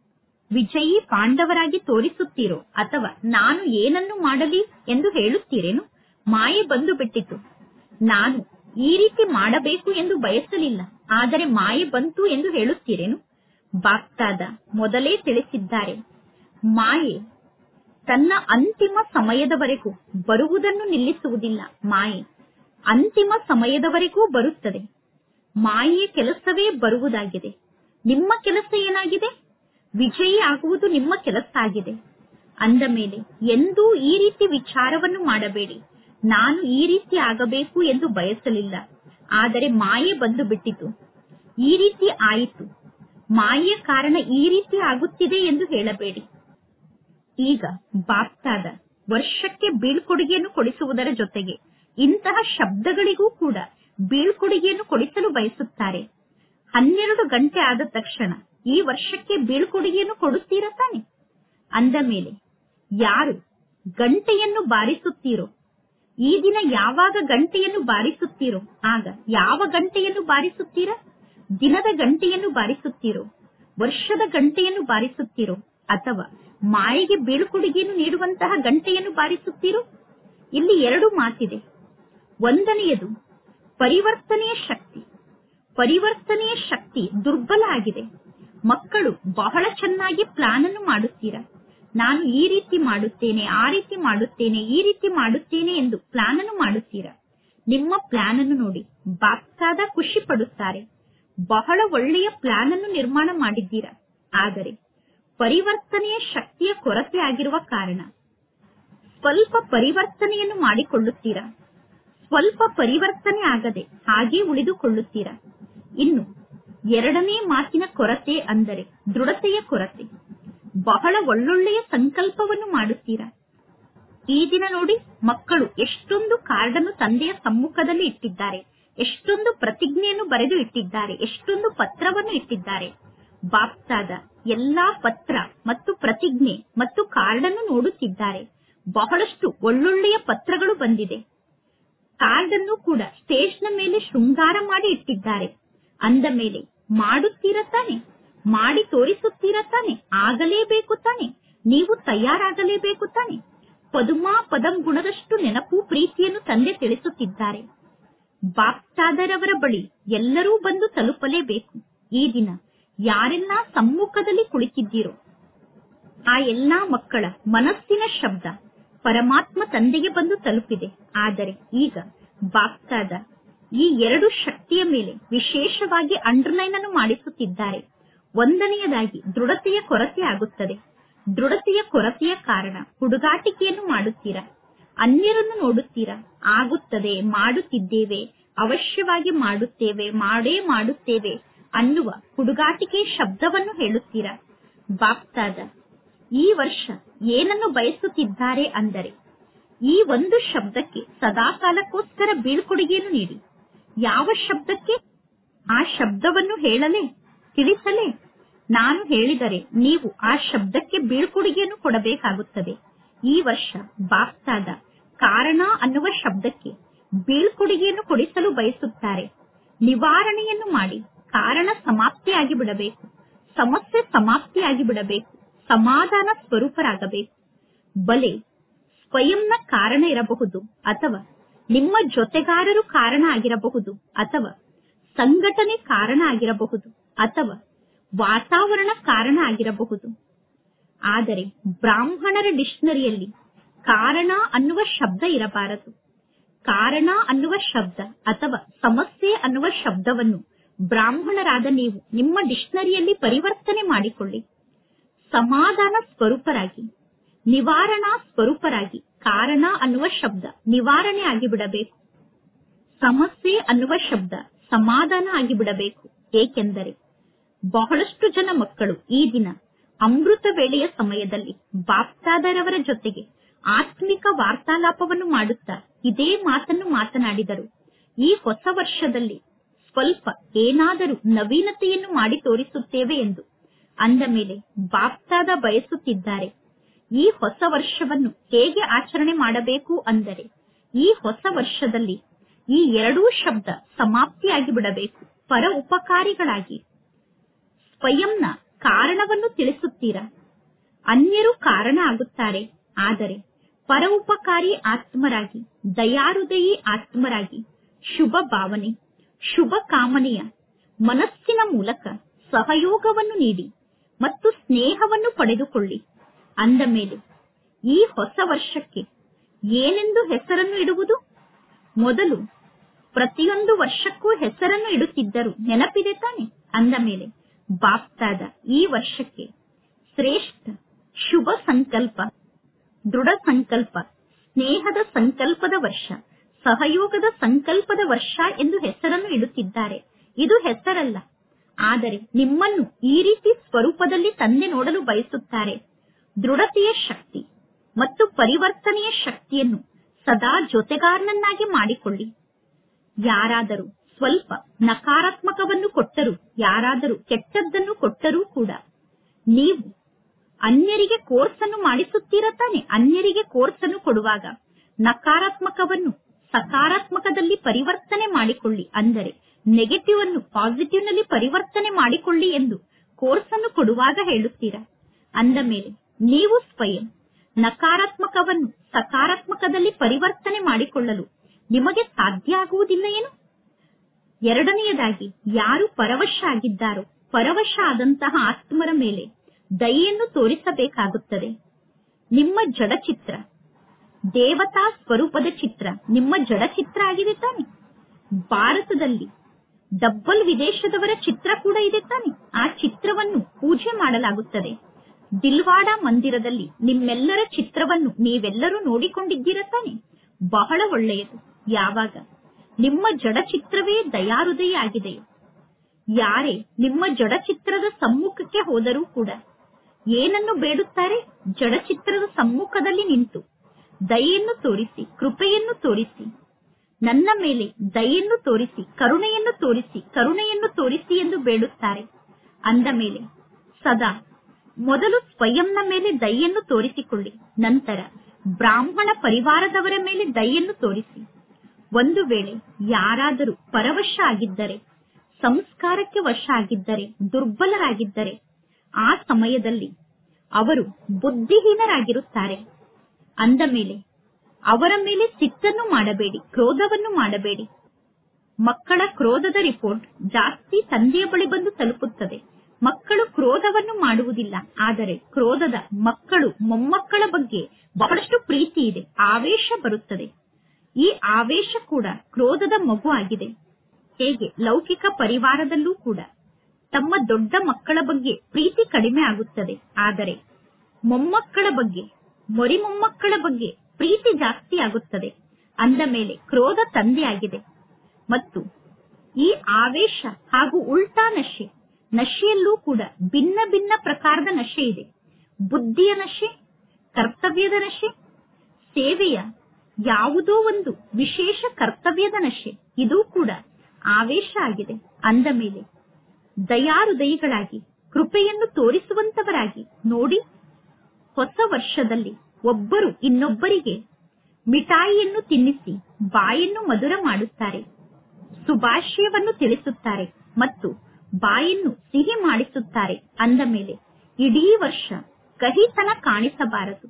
ವಿಜಯಿ ಪಾಂಡವರಾಗಿ ತೋರಿಸುತ್ತೀರೋ ಅಥವಾ ನಾನು ಏನನ್ನು ಮಾಡಲಿ ಎಂದು ಹೇಳುತ್ತೀರೇನು ಮಾಯೆ ಬಂದು ಬಿಟ್ಟಿತು ನಾನು ಈ ರೀತಿ ಮಾಡಬೇಕು ಎಂದು ಬಯಸಲಿಲ್ಲ ಆದರೆ ಮಾಯೆ ಬಂತು ಎಂದು ಹೇಳುತ್ತೀರೇನು ಬಾಪ್ತಾದ ಮೊದಲೇ ತಿಳಿಸಿದ್ದಾರೆ ಮಾಯೆ ತನ್ನ ಅಂತಿಮ ಸಮಯದವರೆಗೂ ಬರುವುದನ್ನು ನಿಲ್ಲಿಸುವುದಿಲ್ಲ ಮಾಯೆ ಅಂತಿಮ ಸಮಯದವರೆಗೂ ಬರುತ್ತದೆ ಮಾಯೆಯ ಕೆಲಸವೇ ಬರುವುದಾಗಿದೆ ನಿಮ್ಮ ಕೆಲಸ ಏನಾಗಿದೆ ವಿಜಯಿ ಆಗುವುದು ನಿಮ್ಮ ಕೆಲಸ ಆಗಿದೆ ಅಂದ ಮೇಲೆ ಎಂದೂ ಈ ರೀತಿ ವಿಚಾರವನ್ನು ಮಾಡಬೇಡಿ ನಾನು ಈ ರೀತಿ ಆಗಬೇಕು ಎಂದು ಬಯಸಲಿಲ್ಲ ಆದರೆ ಮಾಯೆ ಬಂದು ಬಿಟ್ಟಿತು ಈ ರೀತಿ ಆಯಿತು ಮಾಯೆಯ ಕಾರಣ ಈ ರೀತಿ ಆಗುತ್ತಿದೆ ಎಂದು ಹೇಳಬೇಡಿ ಈಗ ಬಾಪ್ತಾದ ವರ್ಷಕ್ಕೆ ಬೀಳ್ಕೊಡುಗೆಯನ್ನು ಕೊಡಿಸುವುದರ ಜೊತೆಗೆ ಇಂತಹ ಶಬ್ದಗಳಿಗೂ ಕೂಡ ಬೀಳ್ಕೊಡುಗೆಯನ್ನು ಕೊಡಿಸಲು ಬಯಸುತ್ತಾರೆ ಹನ್ನೆರಡು ಗಂಟೆ ಆದ ತಕ್ಷಣ ಈ ವರ್ಷಕ್ಕೆ ಬೀಳ್ಕೊಡುಗೆಯನ್ನು ಕೊಡುತ್ತೀರಾ ತಾನೆ ಅಂದ ಮೇಲೆ ಯಾರು ಗಂಟೆಯನ್ನು ಬಾರಿಸುತ್ತೀರೋ ಈ ದಿನ ಯಾವಾಗ ಗಂಟೆಯನ್ನು ಬಾರಿಸುತ್ತೀರೋ ಆಗ ಯಾವ ಗಂಟೆಯನ್ನು ಬಾರಿಸುತ್ತೀರಾ ದಿನದ ಗಂಟೆಯನ್ನು ಬಾರಿಸುತ್ತೀರೋ ವರ್ಷದ ಗಂಟೆಯನ್ನು ಬಾರಿಸುತ್ತೀರೋ ಅಥವಾ ಮಾಯೆಗೆ ಬೀಳ್ಕೊಡುಗೆಯನ್ನು ನೀಡುವಂತಹ ಗಂಟೆಯನ್ನು ಬಾರಿಸುತ್ತೀರೋ ಇಲ್ಲಿ ಎರಡು ಮಾತಿದೆ ಒಂದನೆಯದು ಪರಿವರ್ತನೆಯ ಶಕ್ತಿ ಪರಿವರ್ತನೆಯ ಶಕ್ತಿ ದುರ್ಬಲ ಆಗಿದೆ ಮಕ್ಕಳು ಬಹಳ ಚೆನ್ನಾಗಿ ಪ್ಲಾನ್ ಅನ್ನು ಮಾಡುತ್ತೀರಾ ನಾನು ಈ ರೀತಿ ಮಾಡುತ್ತೇನೆ ಆ ರೀತಿ ಮಾಡುತ್ತೇನೆ ಈ ರೀತಿ ಮಾಡುತ್ತೇನೆ ಎಂದು ಪ್ಲಾನ್ ಅನ್ನು ಮಾಡುತ್ತೀರಾ ನಿಮ್ಮ ಪ್ಲಾನ್ ಅನ್ನು ನೋಡಿ ಬಾಪ್ತಾದ ಖುಷಿ ಪಡುತ್ತಾರೆ ಬಹಳ ಒಳ್ಳೆಯ ಪ್ಲಾನ್ ಅನ್ನು ನಿರ್ಮಾಣ ಮಾಡಿದ್ದೀರಾ ಆದರೆ ಪರಿವರ್ತನೆಯ ಶಕ್ತಿಯ ಕೊರತೆ ಆಗಿರುವ ಕಾರಣ ಸ್ವಲ್ಪ ಪರಿವರ್ತನೆಯನ್ನು ಮಾಡಿಕೊಳ್ಳುತ್ತೀರಾ ಸ್ವಲ್ಪ ಪರಿವರ್ತನೆ ಆಗದೆ ಹಾಗೆ ಉಳಿದುಕೊಳ್ಳುತ್ತೀರಾ ಇನ್ನು ಎರಡನೇ ಮಾತಿನ ಕೊರತೆ ಅಂದರೆ ದೃಢತೆಯ ಕೊರತೆ ಬಹಳ ಒಳ್ಳೊಳ್ಳೆಯ ಸಂಕಲ್ಪವನ್ನು ಮಾಡುತ್ತೀರಾ ಈ ದಿನ ನೋಡಿ ಮಕ್ಕಳು ಎಷ್ಟೊಂದು ಕಾರ್ಡನ್ನು ತಂದೆಯ ಸಮ್ಮುಖದಲ್ಲಿ ಇಟ್ಟಿದ್ದಾರೆ ಎಷ್ಟೊಂದು ಪ್ರತಿಜ್ಞೆಯನ್ನು ಬರೆದು ಇಟ್ಟಿದ್ದಾರೆ ಎಷ್ಟೊಂದು ಪತ್ರವನ್ನು ಇಟ್ಟಿದ್ದಾರೆ ಬಾಪ್ತಾದ ಎಲ್ಲಾ ಪತ್ರ ಮತ್ತು ಪ್ರತಿಜ್ಞೆ ಮತ್ತು ಕಾರ್ಡನ್ನು ನೋಡುತ್ತಿದ್ದಾರೆ ಬಹಳಷ್ಟು ಒಳ್ಳೊಳ್ಳೆಯ ಪತ್ರಗಳು ಬಂದಿದೆ ಕಾರ್ಡ್ ಅನ್ನು ಕೂಡ ಸ್ಟೇಜ್ನ ಮೇಲೆ ಶೃಂಗಾರ ಮಾಡಿ ಇಟ್ಟಿದ್ದಾರೆ ಅಂದ ಮೇಲೆ ಮಾಡುತ್ತೀರ ತಾನೆ ಮಾಡಿ ತೋರಿಸುತ್ತೀರ ತಾನೆ ಆಗಲೇಬೇಕು ತಾನೆ ನೀವು ತಯಾರಾಗಲೇಬೇಕು ತಾನೆ ಪದುಮಾ ಪದಂ ಗುಣದಷ್ಟು ನೆನಪು ಪ್ರೀತಿಯನ್ನು ತಂದೆ ತಿಳಿಸುತ್ತಿದ್ದಾರೆ ಬಾಪ್ತಾದರವರ ಬಳಿ ಎಲ್ಲರೂ ಬಂದು ತಲುಪಲೇಬೇಕು ಈ ದಿನ ಯಾರೆಲ್ಲ ಸಮ್ಮುಖದಲ್ಲಿ ಕುಳಿತಿದ್ದೀರೋ ಆ ಎಲ್ಲಾ ಮಕ್ಕಳ ಮನಸ್ಸಿನ ಶಬ್ದ ಪರಮಾತ್ಮ ತಂದೆಗೆ ಬಂದು ತಲುಪಿದೆ ಆದರೆ ಈಗ ಬಾಪ್ತಾದ ಈ ಎರಡು ಶಕ್ತಿಯ ಮೇಲೆ ವಿಶೇಷವಾಗಿ ಅಂಡರ್ಲೈನ್ ಅನ್ನು ಮಾಡಿಸುತ್ತಿದ್ದಾರೆ ಒಂದನೆಯದಾಗಿ ದೃಢತೆಯ ಕೊರತೆ ಆಗುತ್ತದೆ ದೃಢತೆಯ ಕೊರತೆಯ ಕಾರಣ ಹುಡುಗಾಟಿಕೆಯನ್ನು ಮಾಡುತ್ತೀರಾ ಅನ್ಯರನ್ನು ನೋಡುತ್ತೀರಾ ಆಗುತ್ತದೆ ಮಾಡುತ್ತಿದ್ದೇವೆ ಅವಶ್ಯವಾಗಿ ಮಾಡುತ್ತೇವೆ ಮಾಡೇ ಮಾಡುತ್ತೇವೆ ಅನ್ನುವ ಹುಡುಗಾಟಿಕೆ ಶಬ್ದವನ್ನು ಹೇಳುತ್ತೀರಾ ಬಾಪ್ತಾದ ಈ ವರ್ಷ ಏನನ್ನು ಬಯಸುತ್ತಿದ್ದಾರೆ ಅಂದರೆ ಈ ಒಂದು ಶಬ್ದಕ್ಕೆ ಸದಾಕಾಲಕ್ಕೋಸ್ಕರ ಬೀಳ್ಕೊಡುಗೆಯನ್ನು ನೀಡಿ ಯಾವ ಶಬ್ದಕ್ಕೆ ಆ ಶಬ್ದವನ್ನು ಹೇಳಲೇ ತಿಳಿಸಲೇ ನಾನು ಹೇಳಿದರೆ ನೀವು ಆ ಶಬ್ದಕ್ಕೆ ಬೀಳ್ಕೊಡುಗೆಯನ್ನು ಕೊಡಬೇಕಾಗುತ್ತದೆ ಈ ವರ್ಷ ಬಾಪ್ತಾದ ಕಾರಣ ಅನ್ನುವ ಶಬ್ದಕ್ಕೆ ಬೀಳ್ಕೊಡುಗೆಯನ್ನು ಕೊಡಿಸಲು ಬಯಸುತ್ತಾರೆ ನಿವಾರಣೆಯನ್ನು ಮಾಡಿ ಕಾರಣ ಸಮಾಪ್ತಿಯಾಗಿ ಬಿಡಬೇಕು ಸಮಸ್ಯೆ ಸಮಾಪ್ತಿಯಾಗಿ ಬಿಡಬೇಕು ಸಮಾಧಾನ ಸ್ವರೂಪರಾಗಬೇಕು ಬಲೆ ಸ್ವಯಂನ ಕಾರಣ ಇರಬಹುದು ಅಥವಾ ನಿಮ್ಮ ಜೊತೆಗಾರರು ಕಾರಣ ಆಗಿರಬಹುದು ಅಥವಾ ಸಂಘಟನೆ ಕಾರಣ ಆಗಿರಬಹುದು ಅಥವಾ ವಾತಾವರಣ ಕಾರಣ ಆಗಿರಬಹುದು ಆದರೆ ಬ್ರಾಹ್ಮಣರ ಡಿಕ್ಷನರಿಯಲ್ಲಿ ಕಾರಣ ಅನ್ನುವ ಶಬ್ದ ಇರಬಾರದು ಕಾರಣ ಅನ್ನುವ ಶಬ್ದ ಅಥವಾ ಸಮಸ್ಯೆ ಅನ್ನುವ ಶಬ್ದವನ್ನು ಬ್ರಾಹ್ಮಣರಾದ ನೀವು ನಿಮ್ಮ ಡಿಕ್ಷನರಿಯಲ್ಲಿ ಪರಿವರ್ತನೆ ಮಾಡಿಕೊಳ್ಳಿ ಸಮಾಧಾನ ಸ್ವರೂಪರಾಗಿ ನಿವಾರಣಾ ಸ್ವರೂಪರಾಗಿ ಕಾರಣ ಅನ್ನುವ ಶಬ್ದ ನಿವಾರಣೆ ಆಗಿಬಿಡಬೇಕು ಸಮಸ್ಯೆ ಅನ್ನುವ ಶಬ್ದ ಸಮಾಧಾನ ಆಗಿಬಿಡಬೇಕು ಏಕೆಂದರೆ ಬಹಳಷ್ಟು ಜನ ಮಕ್ಕಳು ಈ ದಿನ ಅಮೃತ ವೇಳೆಯ ಸಮಯದಲ್ಲಿ ಬಾಪ್ತಾದರವರ ಜೊತೆಗೆ ಆತ್ಮಿಕ ವಾರ್ತಾಲಾಪವನ್ನು ಮಾಡುತ್ತಾ ಇದೇ ಮಾತನ್ನು ಮಾತನಾಡಿದರು ಈ ಹೊಸ ವರ್ಷದಲ್ಲಿ ಸ್ವಲ್ಪ ಏನಾದರೂ ನವೀನತೆಯನ್ನು ಮಾಡಿ ತೋರಿಸುತ್ತೇವೆ ಎಂದು ಅಂದ ಮೇಲೆ ಬಾಪ್ತಾದ ಬಯಸುತ್ತಿದ್ದಾರೆ ಈ ಹೊಸ ವರ್ಷವನ್ನು ಹೇಗೆ ಆಚರಣೆ ಮಾಡಬೇಕು ಅಂದರೆ ಈ ಹೊಸ ವರ್ಷದಲ್ಲಿ ಈ ಎರಡೂ ಶಬ್ದ ಸಮಾಪ್ತಿಯಾಗಿ ಬಿಡಬೇಕು ಪರ ಉಪಕಾರಿಗಳಾಗಿ ಸ್ವಯಂನ ಕಾರಣವನ್ನು ತಿಳಿಸುತ್ತೀರಾ ಅನ್ಯರು ಕಾರಣ ಆಗುತ್ತಾರೆ ಆದರೆ ಪರೋಪಕಾರಿ ಆತ್ಮರಾಗಿ ದಯಾರುದಯಿ ಆತ್ಮರಾಗಿ ಶುಭ ಭಾವನೆ ಶುಭ ಕಾಮನೆಯ ಮನಸ್ಸಿನ ಮೂಲಕ ಸಹಯೋಗವನ್ನು ನೀಡಿ ಮತ್ತು ಸ್ನೇಹವನ್ನು ಪಡೆದುಕೊಳ್ಳಿ ಅಂದ ಮೇಲೆ ಈ ಹೊಸ ವರ್ಷಕ್ಕೆ ಏನೆಂದು ಹೆಸರನ್ನು ಇಡುವುದು ಮೊದಲು ಪ್ರತಿಯೊಂದು ವರ್ಷಕ್ಕೂ ಹೆಸರನ್ನು ಇಡುತ್ತಿದ್ದರು ನೆನಪಿದೆ ತಾನೆ ಅಂದ ಮೇಲೆ ಬಾಪ್ತಾದ ಈ ವರ್ಷಕ್ಕೆ ಶ್ರೇಷ್ಠ ಶುಭ ಸಂಕಲ್ಪ ದೃಢ ಸಂಕಲ್ಪ ಸ್ನೇಹದ ಸಂಕಲ್ಪದ ವರ್ಷ ಸಹಯೋಗದ ಸಂಕಲ್ಪದ ವರ್ಷ ಎಂದು ಹೆಸರನ್ನು ಇಡುತ್ತಿದ್ದಾರೆ ಇದು ಹೆಸರಲ್ಲ ಆದರೆ ನಿಮ್ಮನ್ನು ಈ ರೀತಿ ಸ್ವರೂಪದಲ್ಲಿ ತಂದೆ ನೋಡಲು ಬಯಸುತ್ತಾರೆ ದೃಢತೆಯ ಶಕ್ತಿ ಮತ್ತು ಪರಿವರ್ತನೆಯ ಶಕ್ತಿಯನ್ನು ಸದಾ ಜೊತೆಗಾರನನ್ನಾಗಿ ಮಾಡಿಕೊಳ್ಳಿ ಯಾರಾದರೂ ಸ್ವಲ್ಪ ನಕಾರಾತ್ಮಕವನ್ನು ಕೊಟ್ಟರೂ ಯಾರಾದರೂ ಕೆಟ್ಟದ್ದನ್ನು ಕೊಟ್ಟರೂ ಕೂಡ ನೀವು ಅನ್ಯರಿಗೆ ಕೋರ್ಸ್ ಅನ್ನು ಮಾಡಿಸುತ್ತೀರ ತಾನೆ ಅನ್ಯರಿಗೆ ಕೋರ್ಸ್ ಅನ್ನು ಕೊಡುವಾಗ ನಕಾರಾತ್ಮಕವನ್ನು ಸಕಾರಾತ್ಮಕದಲ್ಲಿ ಪರಿವರ್ತನೆ ಮಾಡಿಕೊಳ್ಳಿ ಅಂದರೆ ನೆಗೆಟಿವ್ ಅನ್ನು ಪಾಸಿಟಿವ್ ನಲ್ಲಿ ಪರಿವರ್ತನೆ ಮಾಡಿಕೊಳ್ಳಿ ಎಂದು ಕೋರ್ಸ್ ಅನ್ನು ಕೊಡುವಾಗ ಹೇಳುತ್ತೀರಾ ಅಂದ ಮೇಲೆ ನೀವು ಸ್ವಯಂ ನಕಾರಾತ್ಮಕವನ್ನು ಸಕಾರಾತ್ಮಕದಲ್ಲಿ ಪರಿವರ್ತನೆ ಮಾಡಿಕೊಳ್ಳಲು ನಿಮಗೆ ಸಾಧ್ಯ ಆಗುವುದಿಲ್ಲ ಏನು ಎರಡನೆಯದಾಗಿ ಯಾರು ಪರವಶ ಆಗಿದ್ದಾರೋ ಪರವಶ ಆದಂತಹ ಆತ್ಮರ ಮೇಲೆ ದಯೆಯನ್ನು ತೋರಿಸಬೇಕಾಗುತ್ತದೆ ನಿಮ್ಮ ಜಡಚಿತ್ರ ದೇವತಾ ಸ್ವರೂಪದ ಚಿತ್ರ ನಿಮ್ಮ ಜಡಚಿತ್ರ ಆಗಿದೆ ತಾನೆ ಭಾರತದಲ್ಲಿ ಡಬ್ಬಲ್ ವಿದೇಶದವರ ಚಿತ್ರ ಕೂಡ ಇದೆ ತಾನೆ ಆ ಚಿತ್ರವನ್ನು ಪೂಜೆ ಮಾಡಲಾಗುತ್ತದೆ ದಿಲ್ವಾಡ ಮಂದಿರದಲ್ಲಿ ನಿಮ್ಮೆಲ್ಲರ ಚಿತ್ರವನ್ನು ನೀವೆಲ್ಲರೂ ನೋಡಿಕೊಂಡಿದ್ದೀರ ತಾನೆ ಬಹಳ ಒಳ್ಳೆಯದು ಯಾವಾಗ ನಿಮ್ಮ ಜಡಚಿತ್ರವೇ ದಯಾಹೃದಯ ಆಗಿದೆಯೋ ಯಾರೇ ನಿಮ್ಮ ಜಡಚಿತ್ರದ ಸಮ್ಮುಖಕ್ಕೆ ಹೋದರೂ ಕೂಡ ಏನನ್ನು ಬೇಡುತ್ತಾರೆ ಜಡಚಿತ್ರದ ಸಮ್ಮುಖದಲ್ಲಿ ನಿಂತು ದಯೆಯನ್ನು ತೋರಿಸಿ ಕೃಪೆಯನ್ನು ತೋರಿಸಿ ನನ್ನ ಮೇಲೆ ದಯೆಯನ್ನು ತೋರಿಸಿ ಕರುಣೆಯನ್ನು ತೋರಿಸಿ ಕರುಣೆಯನ್ನು ತೋರಿಸಿ ಎಂದು ಬೇಡುತ್ತಾರೆ ಅಂದ ಮೇಲೆ ಸದಾ ಮೊದಲು ಸ್ವಯಂನ ಮೇಲೆ ದಯೆಯನ್ನು ತೋರಿಸಿಕೊಳ್ಳಿ ನಂತರ ಬ್ರಾಹ್ಮಣ ಪರಿವಾರದವರ ಮೇಲೆ ದಯೆಯನ್ನು ತೋರಿಸಿ ಒಂದು ವೇಳೆ ಯಾರಾದರೂ ಪರವಶ ಆಗಿದ್ದರೆ ಸಂಸ್ಕಾರಕ್ಕೆ ವಶ ಆಗಿದ್ದರೆ ದುರ್ಬಲರಾಗಿದ್ದರೆ ಆ ಸಮಯದಲ್ಲಿ ಅವರು ಬುದ್ಧಿಹೀನರಾಗಿರುತ್ತಾರೆ ಅಂದ ಮೇಲೆ ಅವರ ಮೇಲೆ ಸಿಟ್ಟನ್ನು ಮಾಡಬೇಡಿ ಕ್ರೋಧವನ್ನು ಮಾಡಬೇಡಿ ಮಕ್ಕಳ ಕ್ರೋಧದ ರಿಪೋರ್ಟ್ ಜಾಸ್ತಿ ತಂದೆಯ ಬಳಿ ಬಂದು ತಲುಪುತ್ತದೆ ಮಕ್ಕಳು ಕ್ರೋಧವನ್ನು ಮಾಡುವುದಿಲ್ಲ ಆದರೆ ಕ್ರೋಧದ ಮಕ್ಕಳು ಮೊಮ್ಮಕ್ಕಳ ಬಗ್ಗೆ ಬಹಳಷ್ಟು ಪ್ರೀತಿ ಇದೆ ಆವೇಶ ಬರುತ್ತದೆ ಈ ಆವೇಶ ಕೂಡ ಕ್ರೋಧದ ಮಗು ಆಗಿದೆ ಹೇಗೆ ಲೌಕಿಕ ಪರಿವಾರದಲ್ಲೂ ಕೂಡ ತಮ್ಮ ದೊಡ್ಡ ಮಕ್ಕಳ ಬಗ್ಗೆ ಪ್ರೀತಿ ಕಡಿಮೆ ಆಗುತ್ತದೆ ಆದರೆ ಮೊಮ್ಮಕ್ಕಳ ಬಗ್ಗೆ ಮೊರಿ ಮೊಮ್ಮಕ್ಕಳ ಬಗ್ಗೆ ಪ್ರೀತಿ ಜಾಸ್ತಿ ಆಗುತ್ತದೆ ಅಂದ ಮೇಲೆ ಕ್ರೋಧ ತಂದೆಯಾಗಿದೆ ಮತ್ತು ಈ ಆವೇಶ ಹಾಗೂ ಉಲ್ಟಾ ನಶೆ ನಶೆಯಲ್ಲೂ ಕೂಡ ಭಿನ್ನ ಭಿನ್ನ ಪ್ರಕಾರದ ನಶೆ ಇದೆ ಬುದ್ಧಿಯ ನಶೆ ಕರ್ತವ್ಯದ ನಶೆ ಸೇವೆಯ ಯಾವುದೋ ಒಂದು ವಿಶೇಷ ಕರ್ತವ್ಯದ ನಶೆ ಇದು ಕೂಡ ಆವೇಶ ಆಗಿದೆ ಅಂದ ಮೇಲೆ ದಯಾರುದಯಿಗಳಾಗಿ ಕೃಪೆಯನ್ನು ತೋರಿಸುವಂತವರಾಗಿ ನೋಡಿ ಹೊಸ ವರ್ಷದಲ್ಲಿ ಒಬ್ಬರು ಇನ್ನೊಬ್ಬರಿಗೆ ಮಿಠಾಯಿಯನ್ನು ತಿನ್ನಿಸಿ ಬಾಯನ್ನು ಮಧುರ ಮಾಡುತ್ತಾರೆ ಶುಭಾಶಯವನ್ನು ತಿಳಿಸುತ್ತಾರೆ ಮತ್ತು ಬಾಯನ್ನು ಸಿಹಿ ಮಾಡಿಸುತ್ತಾರೆ ಅಂದ ಮೇಲೆ ಇಡೀ ವರ್ಷ ಕಹಿತನ ಕಾಣಿಸಬಾರದು